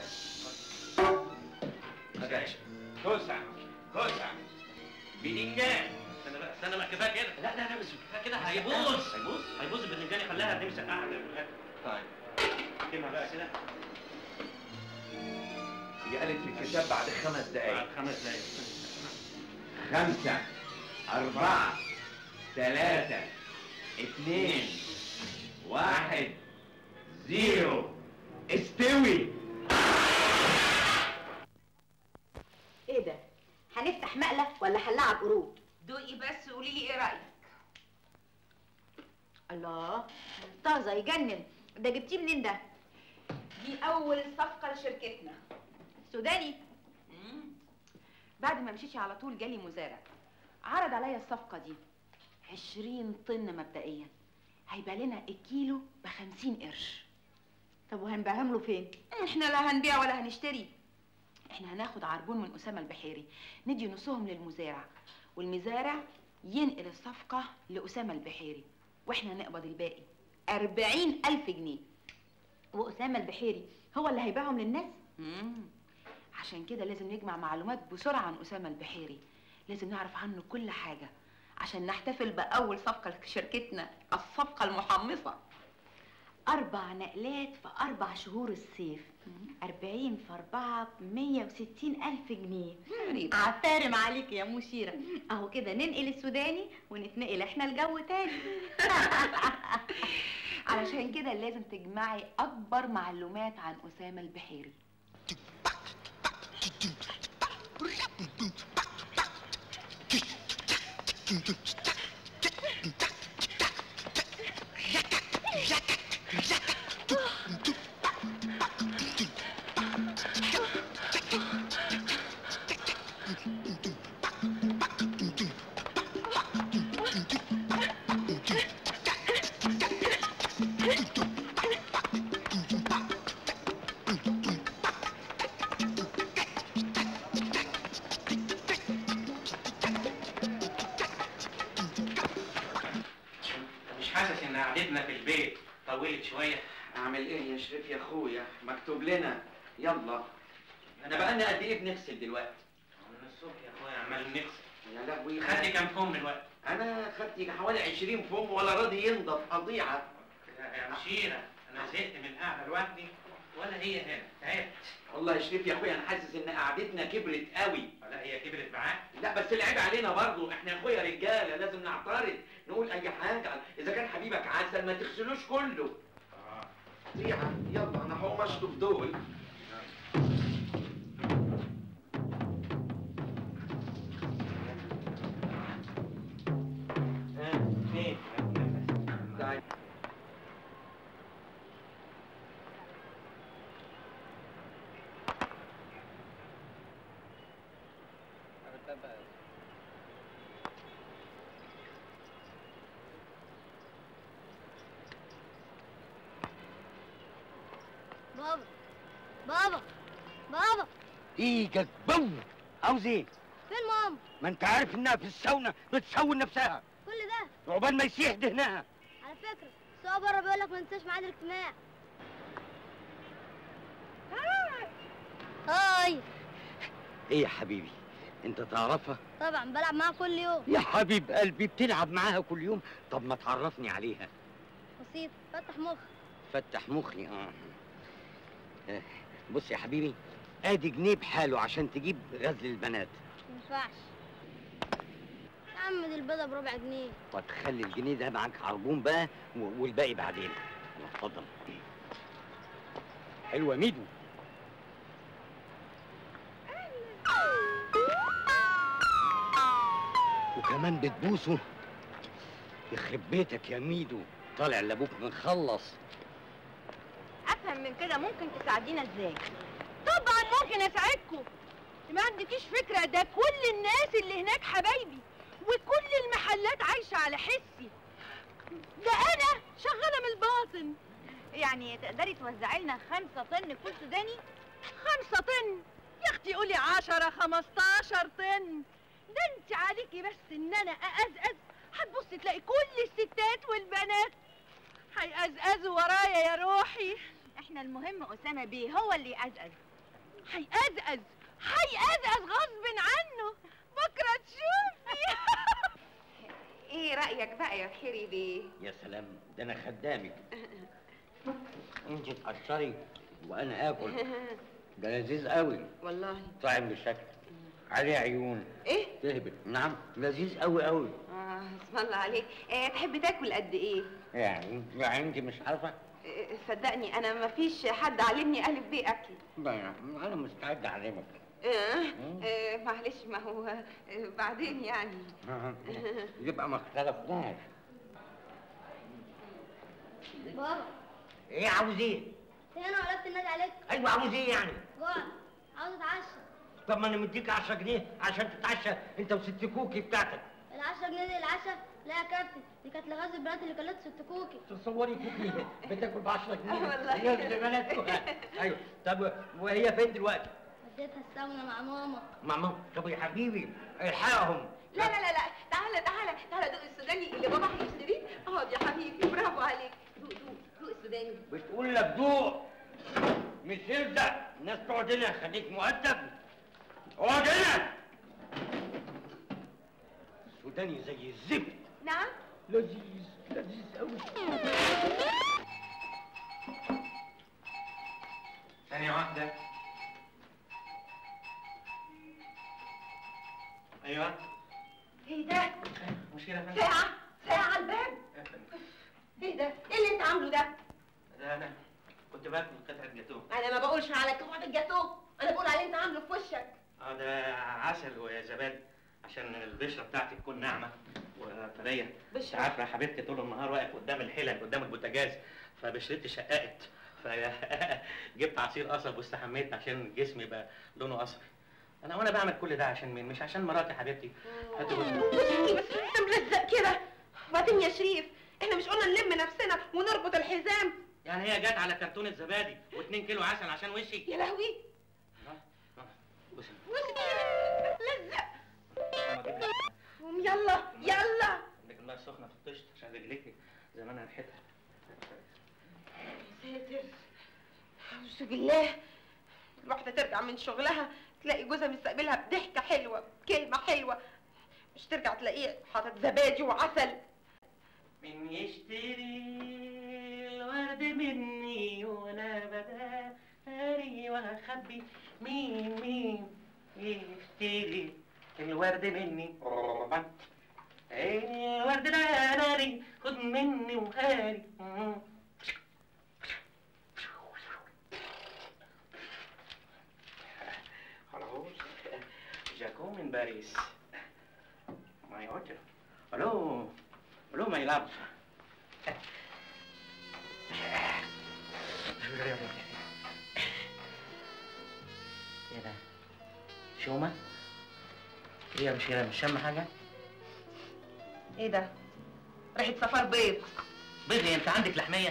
توسع توسع بدنجان استنى بقى استنى بقى كفايه كده لا لا لا بس كفايه كده هيبوظ هيبوظ هيبوظ الباذنجان يخليها تمسك قاعده طيب كلمه بقى كده هي قالت في الكتاب بعد خمس دقايق بعد خمس دقايق خمسة أربعة ثلاثة اثنين واحد زيرو استوي ايه ده هنفتح مقلة ولا هنلعب قرود دوقي بس قولي لي ايه رايك الله طازة يجنن ده جبتيه منين ده دي اول صفقه لشركتنا سوداني بعد ما مشيتي على طول جالي مزارع عرض عليا الصفقه دي عشرين طن مبدئيا هيبقى لنا الكيلو بخمسين قرش طب وهنبيعهم له فين احنا لا هنبيع ولا هنشتري احنا هناخد عربون من اسامه البحيري ندي نصهم للمزارع والمزارع ينقل الصفقه لاسامه البحيري واحنا نقبض الباقي أربعين ألف جنيه وأسامة البحيري هو اللي هيبيعهم للناس مم. عشان كده لازم نجمع معلومات بسرعة عن أسامة البحيري لازم نعرف عنه كل حاجة عشان نحتفل بأول صفقة لشركتنا الصفقة المحمصة أربع نقلات في أربع شهور الصيف أربعين في أربعة بمية وستين ألف جنيه غريبة. عفارم عليك يا مشيرة أهو كده ننقل السوداني ونتنقل إحنا الجو تاني علشان كده لازم تجمعي أكبر معلومات عن أسامة البحيري مش حاسس ان قعدتنا في البيت طولت شويه أعمل إيه يا شريف يا أخويا مكتوب لنا يلا أنا بقالنا قد إيه بنغسل دلوقتي من الصبح يا اخويا عمال نغسل يا لهوي خدت كام فم دلوقتي أنا خدت يجي حوالي 20 فم ولا راضي ينضف قضيعة يا يا مشيره انا زهقت من القعده لوحدي ولا هي هنا تعبت والله يا شريف يا أخويا أنا حاسس إن قعدتنا كبرت قوي لا هي كبرت معاك لا بس العيب علينا برضو احنا يا اخويا رجاله لازم نعترض نقول اي حاجه اذا كان حبيبك عسل ما تغسلوش كله قطيعه يلا انا هقوم اشطف دول فين تعال بابا بابا بابا ايجك بو عاوز ايه؟ فين ماما ما انت عارف انها في الساونا بتسون نفسها كل ده عقبال ما يسيح دهنها على فكره سواء بره بيقول لك ما تنساش ميعاد الاجتماع هاي ايه يا حبيبي انت تعرفها طبعا بلعب معاها كل يوم يا حبيب قلبي بتلعب معاها كل يوم طب ما تعرفني عليها بسيط فتح مخ فتح مخي اه آه، بص يا حبيبي ادي جنيه بحاله عشان تجيب غزل البنات ما ينفعش يا عم دي البيضه بربع جنيه طب خلي الجنيه ده معاك عربون بقى و- والباقي بعدين اتفضل حلوه ميدو وكمان بتبوسه يخرب بيتك يا ميدو طالع لابوك مخلص افهم من كده ممكن تساعدينا ازاي طبعا ممكن اساعدكم ما عندكيش فكره ده كل الناس اللي هناك حبايبي وكل المحلات عايشه على حسي ده انا شغاله من الباطن يعني تقدري توزعي لنا خمسة طن فول سوداني خمسة طن يا اختي قولي عشرة خمستاشر طن ده انت عليكي بس ان انا اقزقز هتبصي تلاقي كل الستات والبنات هيقزقزوا ورايا يا روحي احنا المهم اسامه بيه هو اللي يقزقز هيقزقز هيقزقز غصب عنه بكره تشوفي ايه رايك بقى يا خيري بيه يا سلام ده انا خدامك انت تقشري وانا اكل ده لذيذ قوي والله طعم بشكل عليه عيون ايه تهبل نعم لذيذ قوي قوي اه اسم الله عليك إيه تحب تاكل قد ايه يعني يعني انت مش عارفه إيه صدقني انا ما فيش حد علمني الف بيه اكل لا انا مستعد اعلمك إيه إيه معلش ما هو إيه بعدين يعني يبقى ما اختلفناش بابا ايه عاوز ايه؟ هنا ولدت النادي عليك ايوه عاوز ايه يعني؟ جوع عاوز اتعشى طب ما انا مديك 10 جنيه عشان تتعشى انت وست كوكي بتاعتك ال 10 جنيه دي العشاء لا يا كابتن دي كانت لغاز البنات اللي كلت ست كوكي تصوري كوكي بتاكل ب 10 جنيه والله. هي زمانات ايوه طب وهي فين دلوقتي؟ وديتها الساونا مع ماما ماما طب يا حبيبي الحقهم لا لا لا لا تعالى تعالى تعالى دوق السوداني اللي بابا هيشتريه اقعد يا حبيبي برافو عليك دوق دوق دوق السوداني بتقول لك دوق مش يرزق الناس تقعد هنا خليك مؤدب اقعد هنا السوداني زي الزفت نعم لذيذ لذيذ قوي ثانية واحدة أيوه ايه ده مشكلة يا فندم ساعة ساعة على الباب ايه ده ايه اللي انت عامله ده ده أنا كنت باكل قطعة جاتوه انا ما بقولش على قطعة الجاتوه انا بقول على اللي انت عامله في وشك اه ده عسل وزبادي عشان البشرة بتاعتي تكون ناعمة وطرية بشرة؟ انت عارفة يا حبيبتي طول النهار واقف قدام الحلل قدام البوتاجاز فبشرتي شققت فجبت عصير قصب واستحميت عشان جسمي يبقى لونه اصفر انا وانا بعمل كل ده عشان مين مش عشان مراتي حبيبتي هاتي بصي بصي بس انت ملزق كده وبعدين يا شريف احنا مش قلنا نلم نفسنا ونربط الحزام يعني هي جت على كرتونة زبادي و2 كيلو عسل عشان وشي يا لهوي بصي لزق قوم يلا يلا عندك الماء السخنة في الطشت عشان رجليكي زمانها ريحتها ساتر اعوذ بالله الواحدة ترجع من شغلها تلاقي جوزها مستقبلها بضحكة حلوة كلمة حلوة مش ترجع تلاقيه حاطط زبادي وعسل مين يشتري الورد مني وانا بداري واخبي مين مين يشتري الورد مني الورد ده ناري خد مني وهاري خلاص جاكو من باريس ماي اوتر الو الو ماي لابس ايه ده شومة هي مش هي مش شم حاجة ايه ده ريحة صفار بيض بيض انت عندك لحمية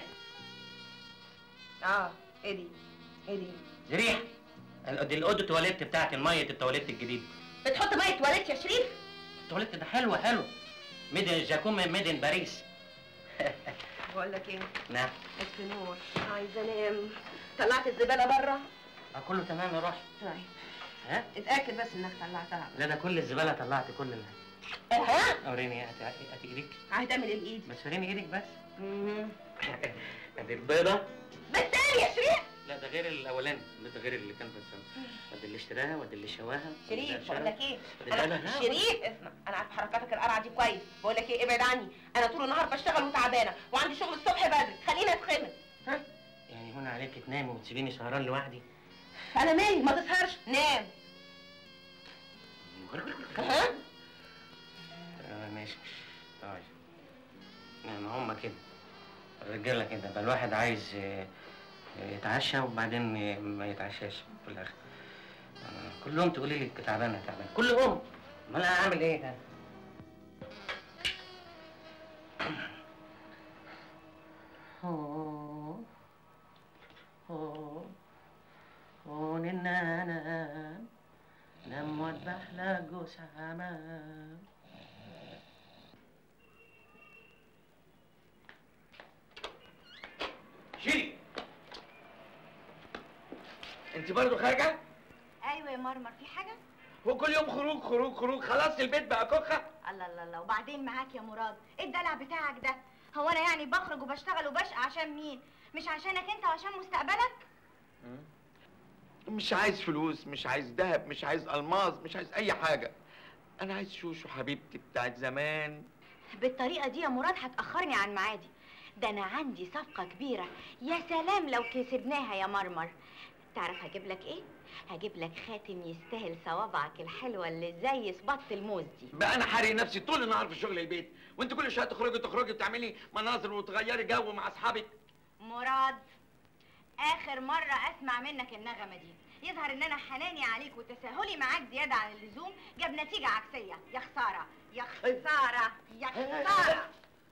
اه ايه دي ايه دي دي ريح ال- دي الاودو تواليت بتاعت المية التواليت الجديد بتحط مية تواليت يا شريف التواليت ده حلو حلو ميدن جاكوم ميدن باريس بقول لك ايه نعم اسم نور عايزه انام طلعت الزبالة بره آه، كله تمام يا روحي طيب ها اتأكد بس انك طلعتها لا ده كل الزبالة طلعت كل ال... ها وريني هاتي هاتي ايدك هتعمل ايه بايدي بس وريني ايدك بس ادي البيضة بس تاني يا شريف لا ده غير الاولاني ده غير اللي كان في السنة ودي اللي اشتراها ودي اللي شواها ودي اللي شريف بقول لك ايه لا، لا، انا لا. شريف اسمع انا عارف حركاتك القرعه دي كويس بقول لك ايه ابعد عني انا طول النهار بشتغل وتعبانه وعندي شغل الصبح بدري خليني اتخمد ها يعني هون عليك تنامي وتسيبيني سهران لوحدي انا مالي ما تسهرش نام ها آه ماشي طيب يعني هما كده الرجاله كده بقى الواحد عايز آه، يتعشى وبعدين آه، ما يتعشاش في الاخر آه، كل يوم تقولي لي تعبانه تعبانه كل يوم ما انا اعمل ايه ده أوه. أوه. أوه ننانا لما البحلة جوز حمام شيلي انت برضه خارجه ايوه يا مرمر في حاجه هو كل يوم خروج خروج خروج خلاص البيت بقى كخه الله الله الله وبعدين معاك يا مراد ايه الدلع بتاعك ده هو انا يعني بخرج وبشتغل وبشقى عشان مين مش عشانك انت وعشان مستقبلك مش عايز فلوس مش عايز ذهب مش عايز الماظ مش عايز اي حاجه انا عايز شوشو حبيبتي بتاعت زمان بالطريقه دي يا مراد هتاخرني عن ميعادي ده انا عندي صفقه كبيره يا سلام لو كسبناها يا مرمر تعرف هجيب لك ايه هجيب لك خاتم يستاهل صوابعك الحلوه اللي زي صباط الموز دي بقى انا حارق نفسي طول النهار في شغل البيت وانت كل شويه تخرجي تخرجي وتعملي مناظر وتغيري جو مع اصحابك مراد اخر مره اسمع منك النغمه دي يظهر ان انا حناني عليك وتساهلي معاك زياده عن اللزوم جاب نتيجه عكسيه يا خساره يا خساره يا خساره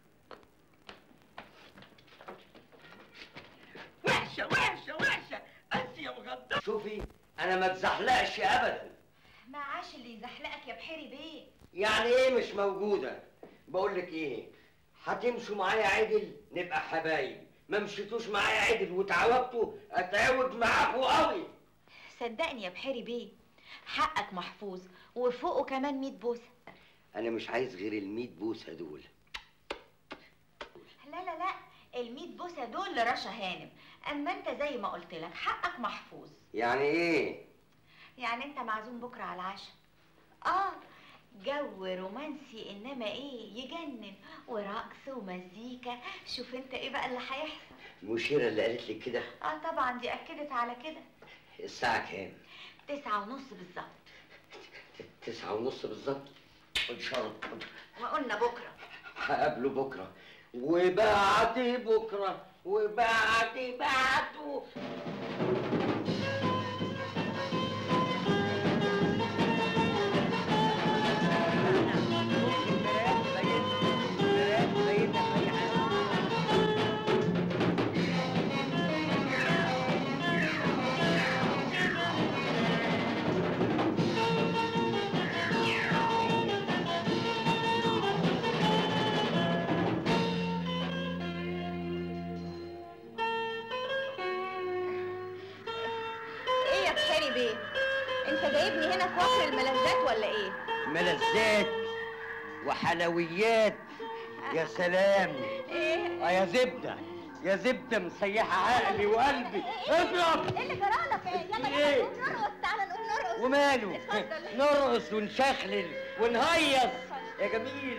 وحشه وحشه وحشه قاسيه وغداره شوفي انا ما اتزحلقش ابدا معاش اللي يزحلقك يا بحيري بيه يعني ايه مش موجوده بقول لك ايه هتمشوا معايا عدل نبقى حبايب ما مشيتوش معايا عدل وتعوجتوا اتعوج معاكوا قوي صدقني يا بحيري بيه حقك محفوظ وفوقه كمان 100 بوسه انا مش عايز غير الميت بوسه دول لا لا لا ال بوسه دول لرشا هانم اما انت زي ما قلت لك حقك محفوظ يعني ايه يعني انت معزوم بكره على العشاء اه جو رومانسي انما ايه يجنن ورقص ومزيكا شوف انت ايه بقى اللي هيحصل المشيره اللي قالت لك كده اه طبعا دي اكدت على كده الساعه كام تسعة ونص بالظبط تسعة ونص بالظبط ان شاء الله وقلنا بكره هقابله بكره وبعد بكره وبعد بعده ايه يا بحيري بيه انت جايبني هنا في وفر الملذات ولا ايه ملذات وحلويات يا سلام ايه اه يا زبده يا زبده مسيحه عقلي وقلبي اضرب ايه اللي جرالك يلا إيه؟ يلا نقوم نرقص تعالى نقوم نرقص وماله اتفضل. نرقص ونشخلل ونهيص يا جميل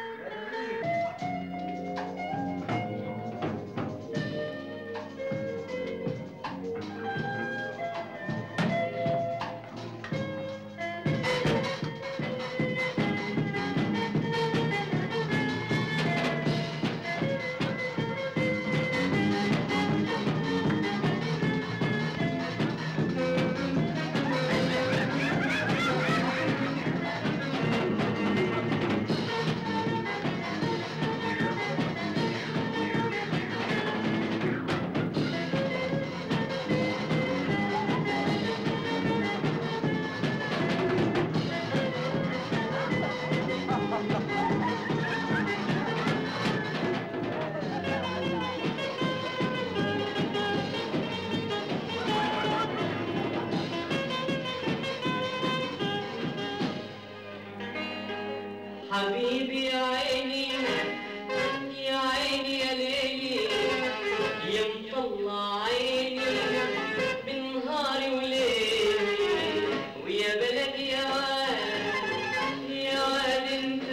حبيبي يا عيني يا عيني يا ليلي يا مطلع عيني بنهاري وليلي ويا بلدي يا واد يا واد انت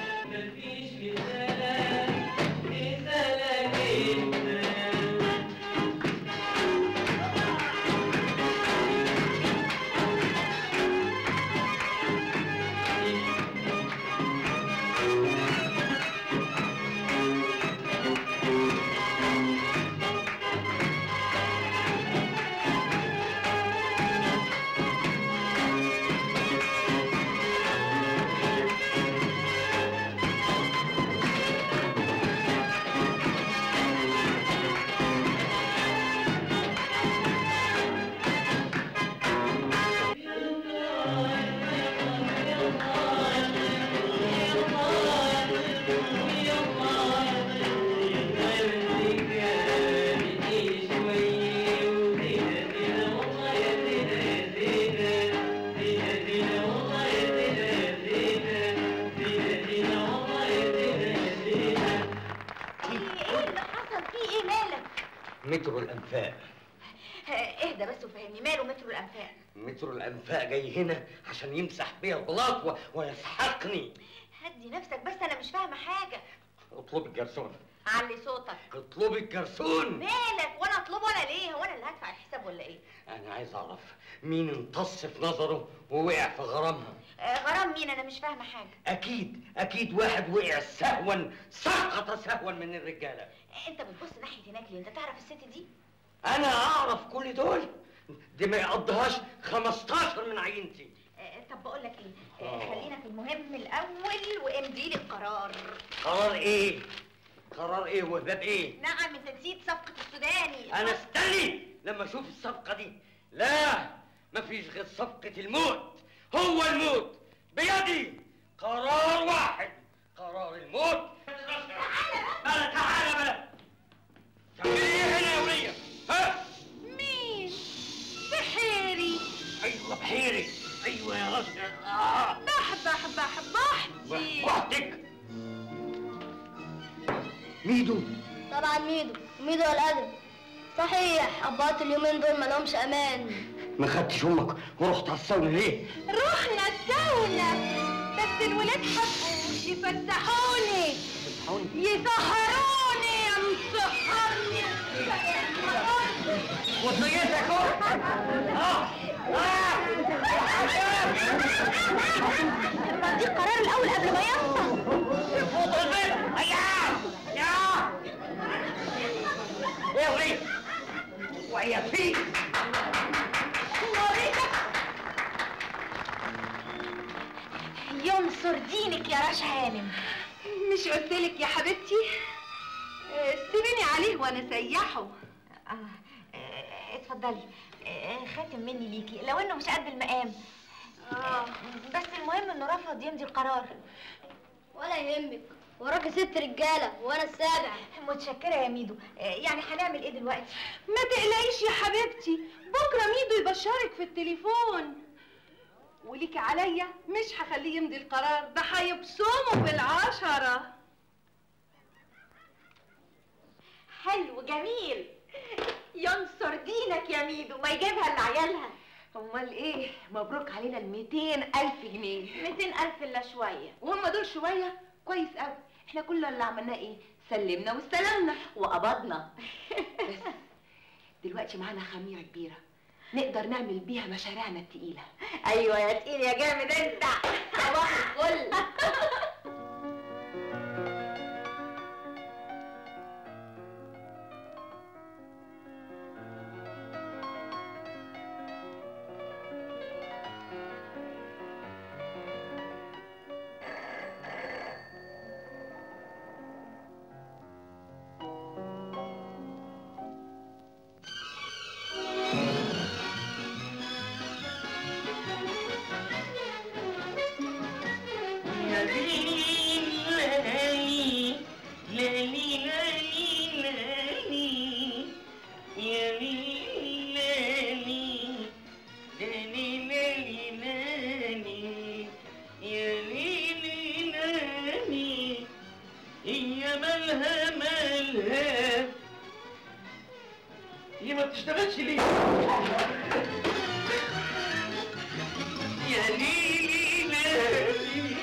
مفيش مثالك مثالك انت اهدى بس وفهمني ماله مترو الانفاق مترو الانفاق جاي هنا عشان يمسح بيا البلاط و- ويسحقني هدي نفسك بس انا مش فاهمه حاجه اطلب الجرسون علي صوتك اطلبي الجرسون مالك وانا اطلبه ولا ليه هو انا اللي هدفع الحساب ولا ايه انا عايز اعرف مين امتص في نظره ووقع في غرامها آه غرام مين انا مش فاهمه حاجه اكيد اكيد واحد وقع سهوا سقط سهوا من الرجاله انت بتبص ناحيه هناك ليه انت تعرف الست دي انا اعرف كل دول دي ما يقضيهاش 15 من عينتي آه طب بقول لك ايه آه آه. خلينا في المهم الاول وامضي لي القرار قرار ايه قرار ايه وباب ايه نعم انت نسيت صفقه السوداني انا استني لما اشوف الصفقه دي لا مفيش غير صفقه الموت هو الموت بيدي قرار واحد قرار الموت بلا تعالى بلا تعملي ايه هنا يا وليه ها مين بحيري ايوه بحيري ايوه يا غصن آه. بح بح بح بحتي وحدك ميدو طبعا ميدو ميدو الأدب صحيح أباط اليومين دول مالهمش أمان ما خدتش امك ورحت على الصون ليه رحنا الدولة بس الولاد حبوا يفتحوني يسهروني يا مسحرني وصيتك اه دي القرار الاول قبل ما يحصل فوق البيت هيا يا ايه وليه وهي فيك ينصر دينك يا رشا هانم مش قلتلك يا حبيبتي آه، سيبيني عليه وانا سيحه آه، آه، اتفضلي آه، خاتم مني ليكي لو انه مش قد المقام آه، بس المهم انه رفض يمضي القرار ولا يهمك وراكي ست رجالة وأنا السابع متشكرة يا ميدو آه، يعني هنعمل ايه دلوقتي ما تقلقيش يا حبيبتي بكره ميدو يبشرك في التليفون وليكي عليا مش هخليه يمضي القرار ده هيبصمه بالعشرة حلو جميل ينصر دينك يا ميدو ما يجيبها لعيالها امال ايه مبروك علينا ال 200 الف جنيه 200 الف الا شويه وهم دول شويه كويس قوي احنا كل اللي عملناه ايه سلمنا واستلمنا وقبضنا بس دلوقتي معانا خميره كبيره نقدر نعمل بيها مشاريعنا التقيله ايوه يا تقيل يا جامد انت صباح الفل يا ليلي لالي لالي لالي لالي يا ليلي لالي لالي لالي لالي يا ليلي لالي هي مالها مالها هي ما بتشتغلش ليه يا ليلي لالي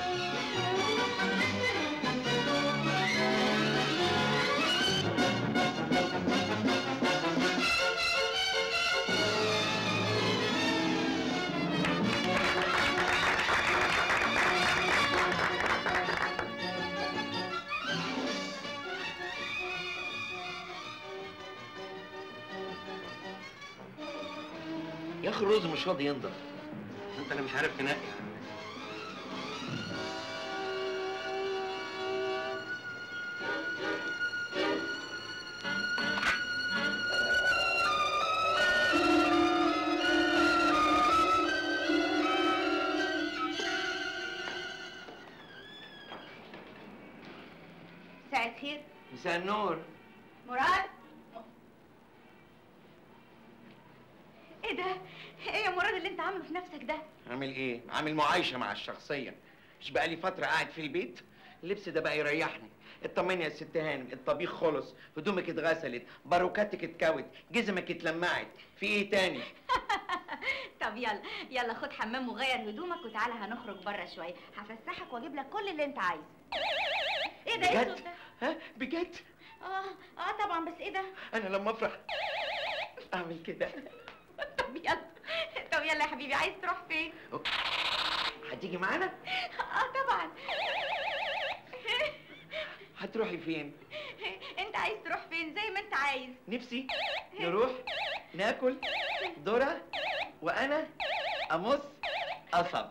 يا اخي الرز مش راضي ينضف انت اللي مش عارف تنقي مساء الخير مساء النور مراد ايه ده ايه يا مراد اللي انت عامله في نفسك ده عامل ايه؟ عامل معايشة مع الشخصية مش بقالي فترة قاعد في البيت اللبس ده بقى يريحني اطمني يا ست هانم الطبيخ خلص هدومك اتغسلت باروكاتك اتكوت جزمك اتلمعت في ايه تاني طب يلا يلا خد حمام وغير هدومك وتعالى هنخرج بره شويه هفسحك واجيب لك كل اللي انت عايزه ايه ده ايه بجد؟ الصوت ده ها بجد اه اه طبعا بس ايه ده انا لما افرح اعمل كده طب يلا طب يلا يا حبيبي عايز تروح فين هتيجي معانا اه طبعا هتروحي فين انت عايز تروح فين زي ما انت عايز نفسي نروح ناكل ذره وانا امص قصب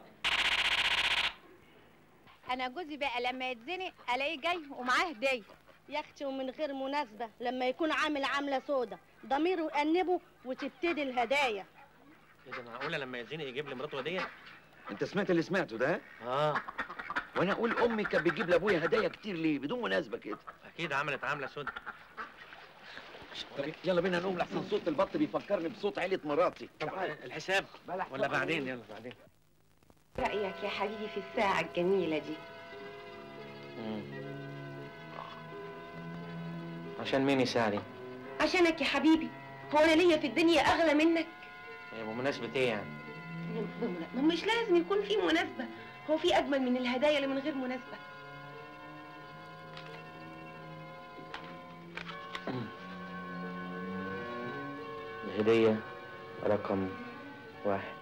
انا جوزي بقى لما يتزنق الاقيه جاي ومعاه هديه يا اختي ومن غير مناسبه لما يكون عامل عامله سودا ضميره يأنبه وتبتدي الهدايا ايه ده معقوله لما يزنق يجيب لي مراته هديه انت سمعت اللي سمعته ده اه وانا اقول امي كانت بتجيب لابويا هدايا كتير ليه بدون مناسبه كده اكيد عملت عامله سود طب يلا بينا نقوم لحسن صوت البط بيفكرني بصوت عيله مراتي الحساب ولا بعدين يلا بعدين رأيك يا حبيبي في الساعة الجميلة دي عشان مين يساعدني عشانك يا حبيبي هو أنا ليا في الدنيا أغلى منك إيه، بمناسبه ايه يعني ما مش لازم يكون في مناسبة هو في أجمل من الهدايا اللي من غير مناسبة الهديه رقم واحد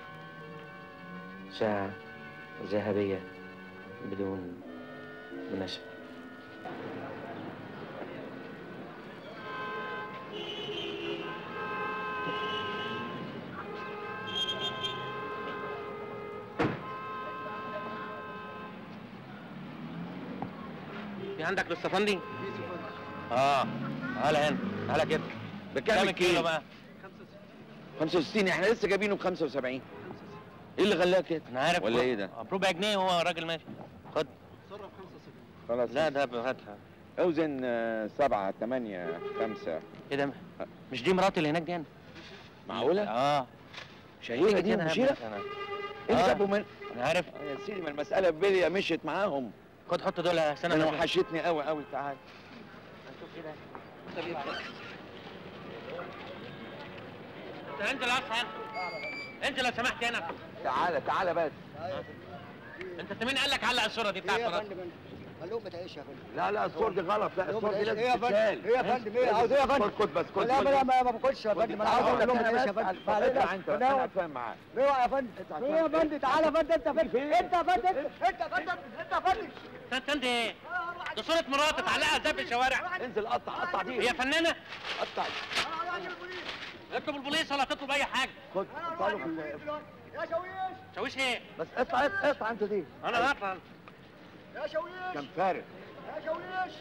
ساعه ذهبيه بدون مناسبه في عندك للصفندي؟ اه تعالى هنا تعالى كده بكام كيلو الكيلو بقى؟ 65 احنا لسه جايبينه ب 75 ايه اللي غلاك كده انا عارف ولا ايه ده ربع جنيه هو الراجل ماشي خد خلاص لا ده هاتها اوزن آه، سبعة ثمانية خمسة ايه ده مش دي مراتي اللي هناك دي انا معقولة؟ اه شهيرة دي أنا يا مشيرة؟ ابني، أنا. ايه اللي آه. جابوا من انا عارف يا سيدي ما المسألة بلية مشيت معاهم خد حط دول يا سنة انا نازلة. وحشتني قوي قوي تعال انت لا أصحى. انت لو سمحت هنا تعالى تعالى بس انت انت مين قال لك علق الصوره دي بتاعت ايه يا مراتي فندم اللقمه تعيش يا فندم لا لا الصور دي غلط لا الصور دي لازم ايه يا فندم تتشال ايه يا فندم ايه عاوز ايه يا فندم خد بس خد لا خد لا بس. ما ما باكلش يا فندم انا عاوز اقول لك انا يا فندم اطلع انت انا فاهم معاك ايوه يا فندم ايه يا فندم تعالى يا فندم انت يا فندم انت يا فندم انت يا فندم انت يا فندم انت انت ايه دي صوره مراتي تعلقها ازاي في الشوارع انزل قطع قطع دي هي فنانه قطع اطلب البوليس ولا تطلب اي حاجه خد قطع له في ال- يا شويش شاويش ايه بس اقطع اقطع انت دي انا هطلع يا شويش كان فارغ يا شويش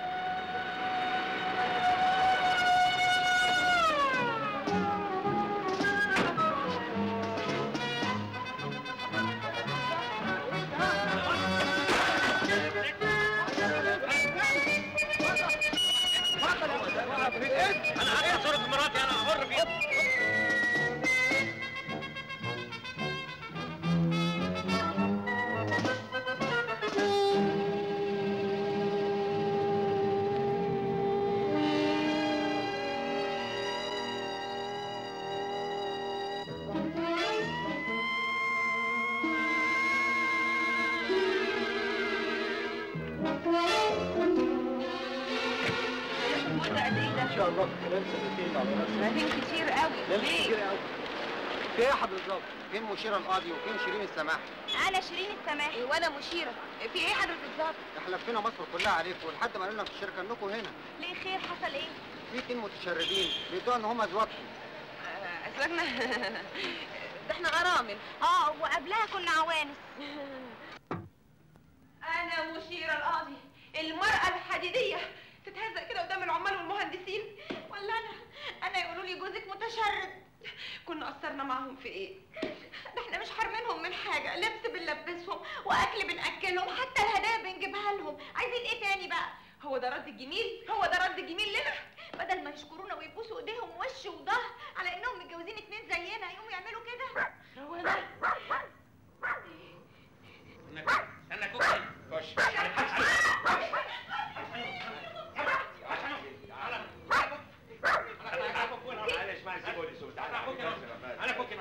انا هطلع صوره مراتي انا حر فيها ان شاء الله خلال سنتين على راسي بعدين كتير قوي ليه؟ كتير قوي في ايه بالظبط فين مشير القاضي وفين شيرين السماح انا شيرين السماحي وانا مشيرة في ايه حضرة الظابط؟ احنا لفينا مصر كلها عليكم ولحد ما قلنا في الشركه انكم هنا ليه خير حصل ايه في اتنين متشردين بيدعوا ان هم ازواجكم ازواجنا ده احنا ارامل اه وقبلها كنا عوانس انا مشيرة القاضي المرأة الحديدية تتهزق كده قدام العمال والمهندسين ولا انا انا يقولوا لي جوزك متشرد كنا قصرنا معاهم في ايه ده احنا مش حارمينهم من حاجة لبس بنلبسهم واكل بناكلهم حتى الهدايا بنجيبها لهم عايزين ايه تاني بقى هو ده رد الجميل هو ده رد الجميل لنا بدل ما يشكرونا ويبوسوا ايديهم وش وظهر على انهم متجوزين اتنين زينا يقوموا يعملوا كده هو ده استنى كوكي خش سيبوني سيبوني انا فوق انا فوق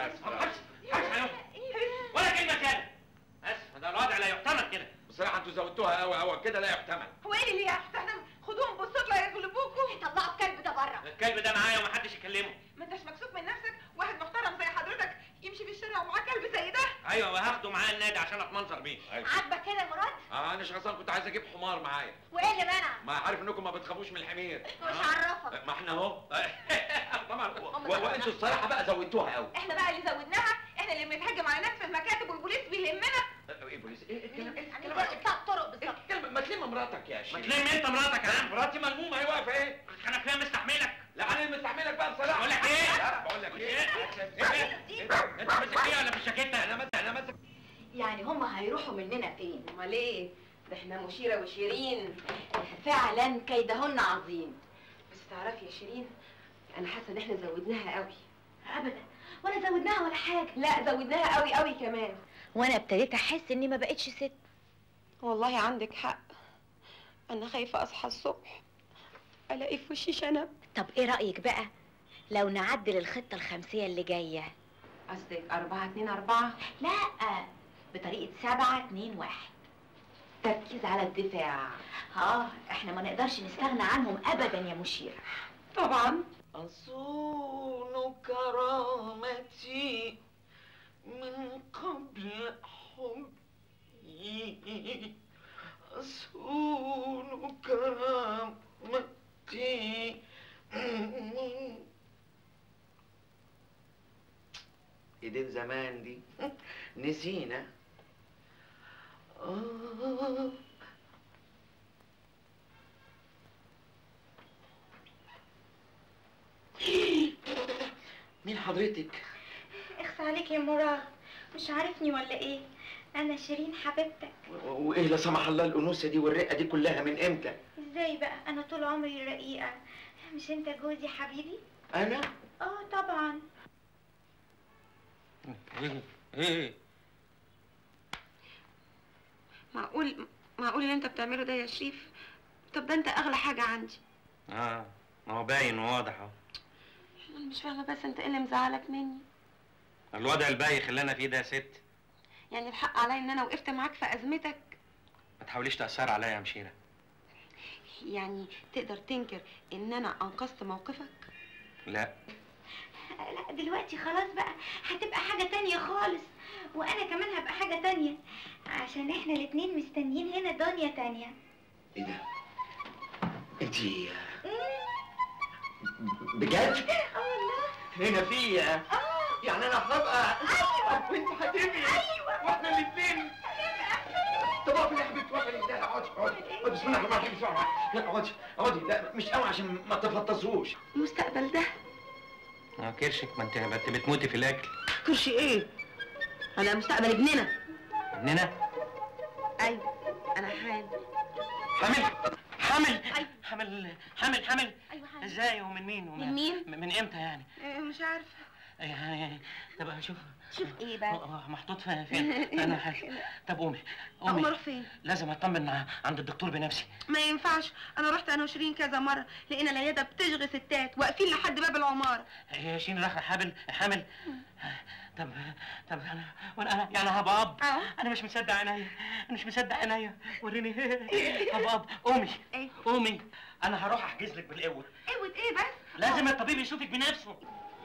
ولا كلمه تاني اسف ده الوضع لا يحتمل كده بصراحه انتوا زودتوها قوي قوي كده لا يحتمل هو ايه اللي احنا خدوهم بصوا لا يغلبوكوا طلعوا الكلب ده بره الكلب ده معايا ومحدش يكلمه ما انتش مكسوف من نفسك واحد محترم زي حضرتك يمشي في الشارع ومعاه كلب زي ده ايوه وهاخده معايا النادي عشان اتمنظر بيه عاجبك كده يا مراد اه انا شخصيا كنت عايز اجيب حمار معايا وايه اللي منع ما عارف انكم ما بتخافوش من الحمير مش عرفك ما احنا اهو طبعا و- وانتوا الصراحه بقى زودتوها قوي احنا بقى اللي زودناها احنا اللي بنتهجم على ناس في المكاتب والبوليس بيهمنا ايه بوليس ايه الكلام ايه يعني اطلع طرق بالظبط الكلام ما تلم مراتك يا شيخ ما تلم انت مراتك يا عم مراتي ملمومه هي واقفه ايه انا فيها مستحملك لا انا اللي مستحملك بقى بصراحه بقول لك ايه لا بقول لك ايه انت ماسك فيها ولا في الشاكيته انا ماسك انا ماسك يعني هم هيروحوا مننا فين امال ايه ده احنا مشيره وشيرين فعلا كيدهن عظيم بس تعرفي يا شيرين انا حاسه ان احنا زودناها قوي ابدا ولا زودناها ولا حاجه لا زودناها قوي قوي كمان وانا ابتديت احس اني ما بقتش ست والله عندك حق انا خايفه اصحى الصبح الاقي في وشي شنب طب ايه رايك بقى لو نعدل الخطه الخمسيه اللي جايه قصدك أربعة اتنين أربعة؟ لا بطريقه سبعة اتنين واحد تركيز على الدفاع اه احنا ما نقدرش نستغنى عنهم ابدا يا مشير طبعا أصون كرامتي من قبل حبي أصون كرامتي ايدين زمان دي نسينا آه مين حضرتك اخس عليك يا مراد مش عارفني ولا ايه انا شيرين حبيبتك و- وايه لا سمح الله الانوثه دي والرقه دي كلها من امتى ازاي بقى انا طول عمري رقيقه مش انت جوزي حبيبي انا اه طبعا ايه ايه معقول معقول اللي انت بتعمله ده يا شريف طب ده انت اغلى حاجه عندي اه ما هو باين وواضح اهو انا مش فاهمه بس انت ايه اللي مزعلك مني الوضع البايخ اللي انا فيه ده يا ست يعني الحق عليا ان انا وقفت معاك في ازمتك ما تحاوليش تاثر عليا يا مشيره يعني تقدر تنكر ان انا انقذت موقفك لا لا دلوقتي خلاص بقى هتبقى حاجة تانية خالص وانا كمان هبقى حاجة تانية عشان احنا الاتنين مستنيين هنا دنيا تانية ايه ده انت بجد اه والله هنا في يعني انا هبقى ايوه وانت هتبقي ايوه واحنا الاثنين طب اقفي يا حبيبتي اقفي لا اقعدي اقعدي اقعدي بسم الله الرحمن الرحيم بسرعه لا اقعدي اقعدي لا مش قوي عشان ما تفطسوش المستقبل ده اه كرشك ما انت انت بتموتي في الاكل كرشي ايه انا مستقبل ابننا ابننا ايوه انا حامل حامل حامل حامل حامل حامل ايوه حامل ازاي ومن مين ومن من مين؟ من من امتى يعني إيه، مش عارفه يعني طب شوف شوف ايه بقى هو محطوط في فين انا حاجة. طب قومي اقوم قومي اروح فين لازم اطمن ع- عند الدكتور بنفسي ما ينفعش انا رحت انا وشيرين كذا مره لقينا العياده بتشغي ستات واقفين لحد باب العماره هي شين راح حامل حامل طب طب انا وانا انا يعني هبقى اب انا مش مصدق عينيا انا مش مصدق عينيا وريني هبقى اب قومي ايه قومي انا هروح احجز لك بالقوه قوة ايه بس لازم الطبيب يشوفك بنفسه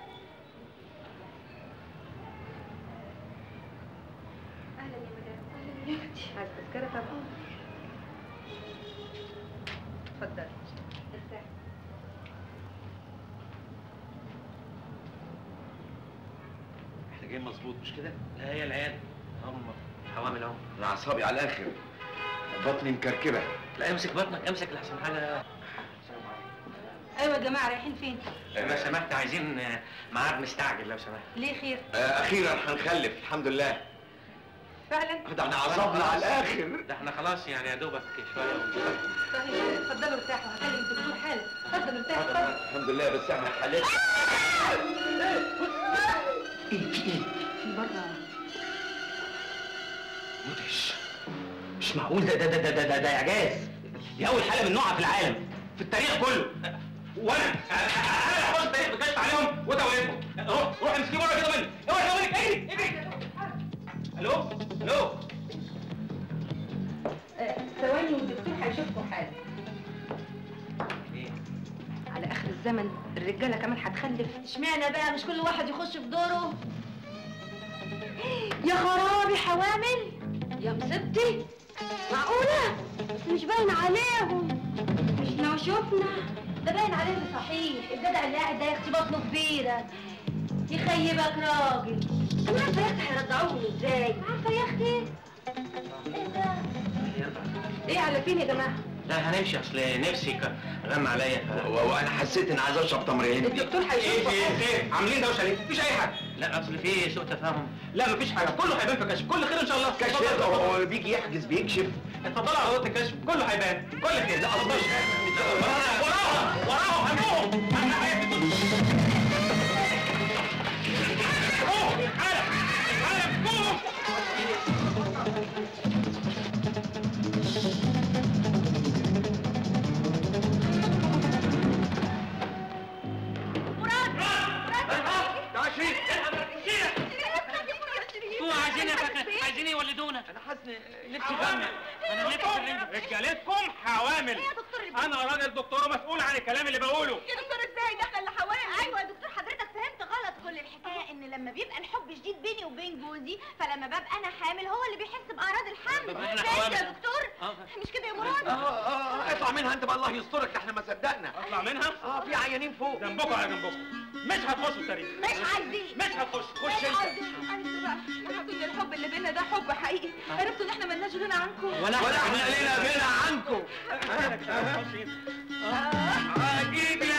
اهلا يا مدام اهلا يا اختي عايز تذكره طبعا اتفضلي ارتاحي احنا جايين مظبوط مش كده؟ لا هي العيال هم حوامل اهو انا اعصابي على الاخر بطني مكركبه لا امسك بطنك امسك لحسن حاجه ايوه يا جماعه رايحين فين لو سمحت عايزين آه، ميعاد مستعجل لو سمحت ليه خير آه اخيرا هنخلف الحمد لله فعلا ده احنا عصبنا على الاخر ده احنا خلاص يعني يا دوبك شويه صحيح اتفضلوا ارتاحوا هكلم الدكتور حالا اتفضل ارتاح اتفضل الحمد لله بس احنا حالتنا ايه في ايه؟ في بره مدهش مش معقول ده ده ده ده ده, ده, ده اعجاز دي اول حاله من نوعها في العالم في التاريخ كله وانا انا انا اللي حفظت التاريخ بكشف عليا عليهم وتوقفهم روح روح امسكيه بره كده مني اوعى كده منك اجري اجري الو الو آه، ثواني والدكتور هيشوفكم حالا على اخر الزمن الرجاله كمان هتخلف اشمعنى بقى مش كل واحد يخش في دوره يا خرابي حوامل يا مصيبتي معقولة بس مش باين عليهم مش لو شفنا ده باين عليهم صحيح الجدع اللي قاعد ده يا اختي بطنه كبيرة يخيبك راجل انا عارفة يا اختي هيرضعوهم ازاي عارفة يا اختي ايه ده ايه على فين يا جماعه لا هنمشي اصل نفسي ك- غم عليا ف... وانا حسيت اني عايز اشرب تمر هندي الدكتور ايه هيشوفكم في ايه عاملين دوشه ليه؟ مفيش اي حاجه لا اصل في سوء تفاهم لا مفيش حاجه كله هيبان في كشف كل خير ان شاء الله كشف اتفضل، هو اتفضل. هو بيجي يحجز بيكشف اتفضلوا على اوضه الكشف كله هيبان كل خير لا اتفضل وراهم وراهم همهم تعال شريف انتوا عايزين يا فندم عايزين يولدونا انا حاسس نفسي غم انا نفسي رجالتكم حوامل انا راجل دكتور ومسؤول عن الكلام اللي بقوله يا دكتور ازاي ده احنا اللي حوالي ايوه يا دكتور حضرتك فهمت غلط كل الحكايه ان لما بيبقى الحب شديد بيني وبين جوزي فلما ببقى انا حامل هو اللي بيحس باعراض الحمل بما إحنا فهمت حوامل. يا دكتور اه مش كده يا مراد اه اه اطلع منها انت بقى الله يسترك ده احنا ما صدقنا اطلع منها اه في عيانين فوق جنبكم على جنبكم مش هتخشوا التاريخ مش عايزين مش هتخش خش مش انت عايزين عايزين بقى انا كل الحب اللي بينا ده حب حقيقي عرفتوا ان احنا ملناش غنى عنكم ولا احنا لينا غنى عنكم عجيب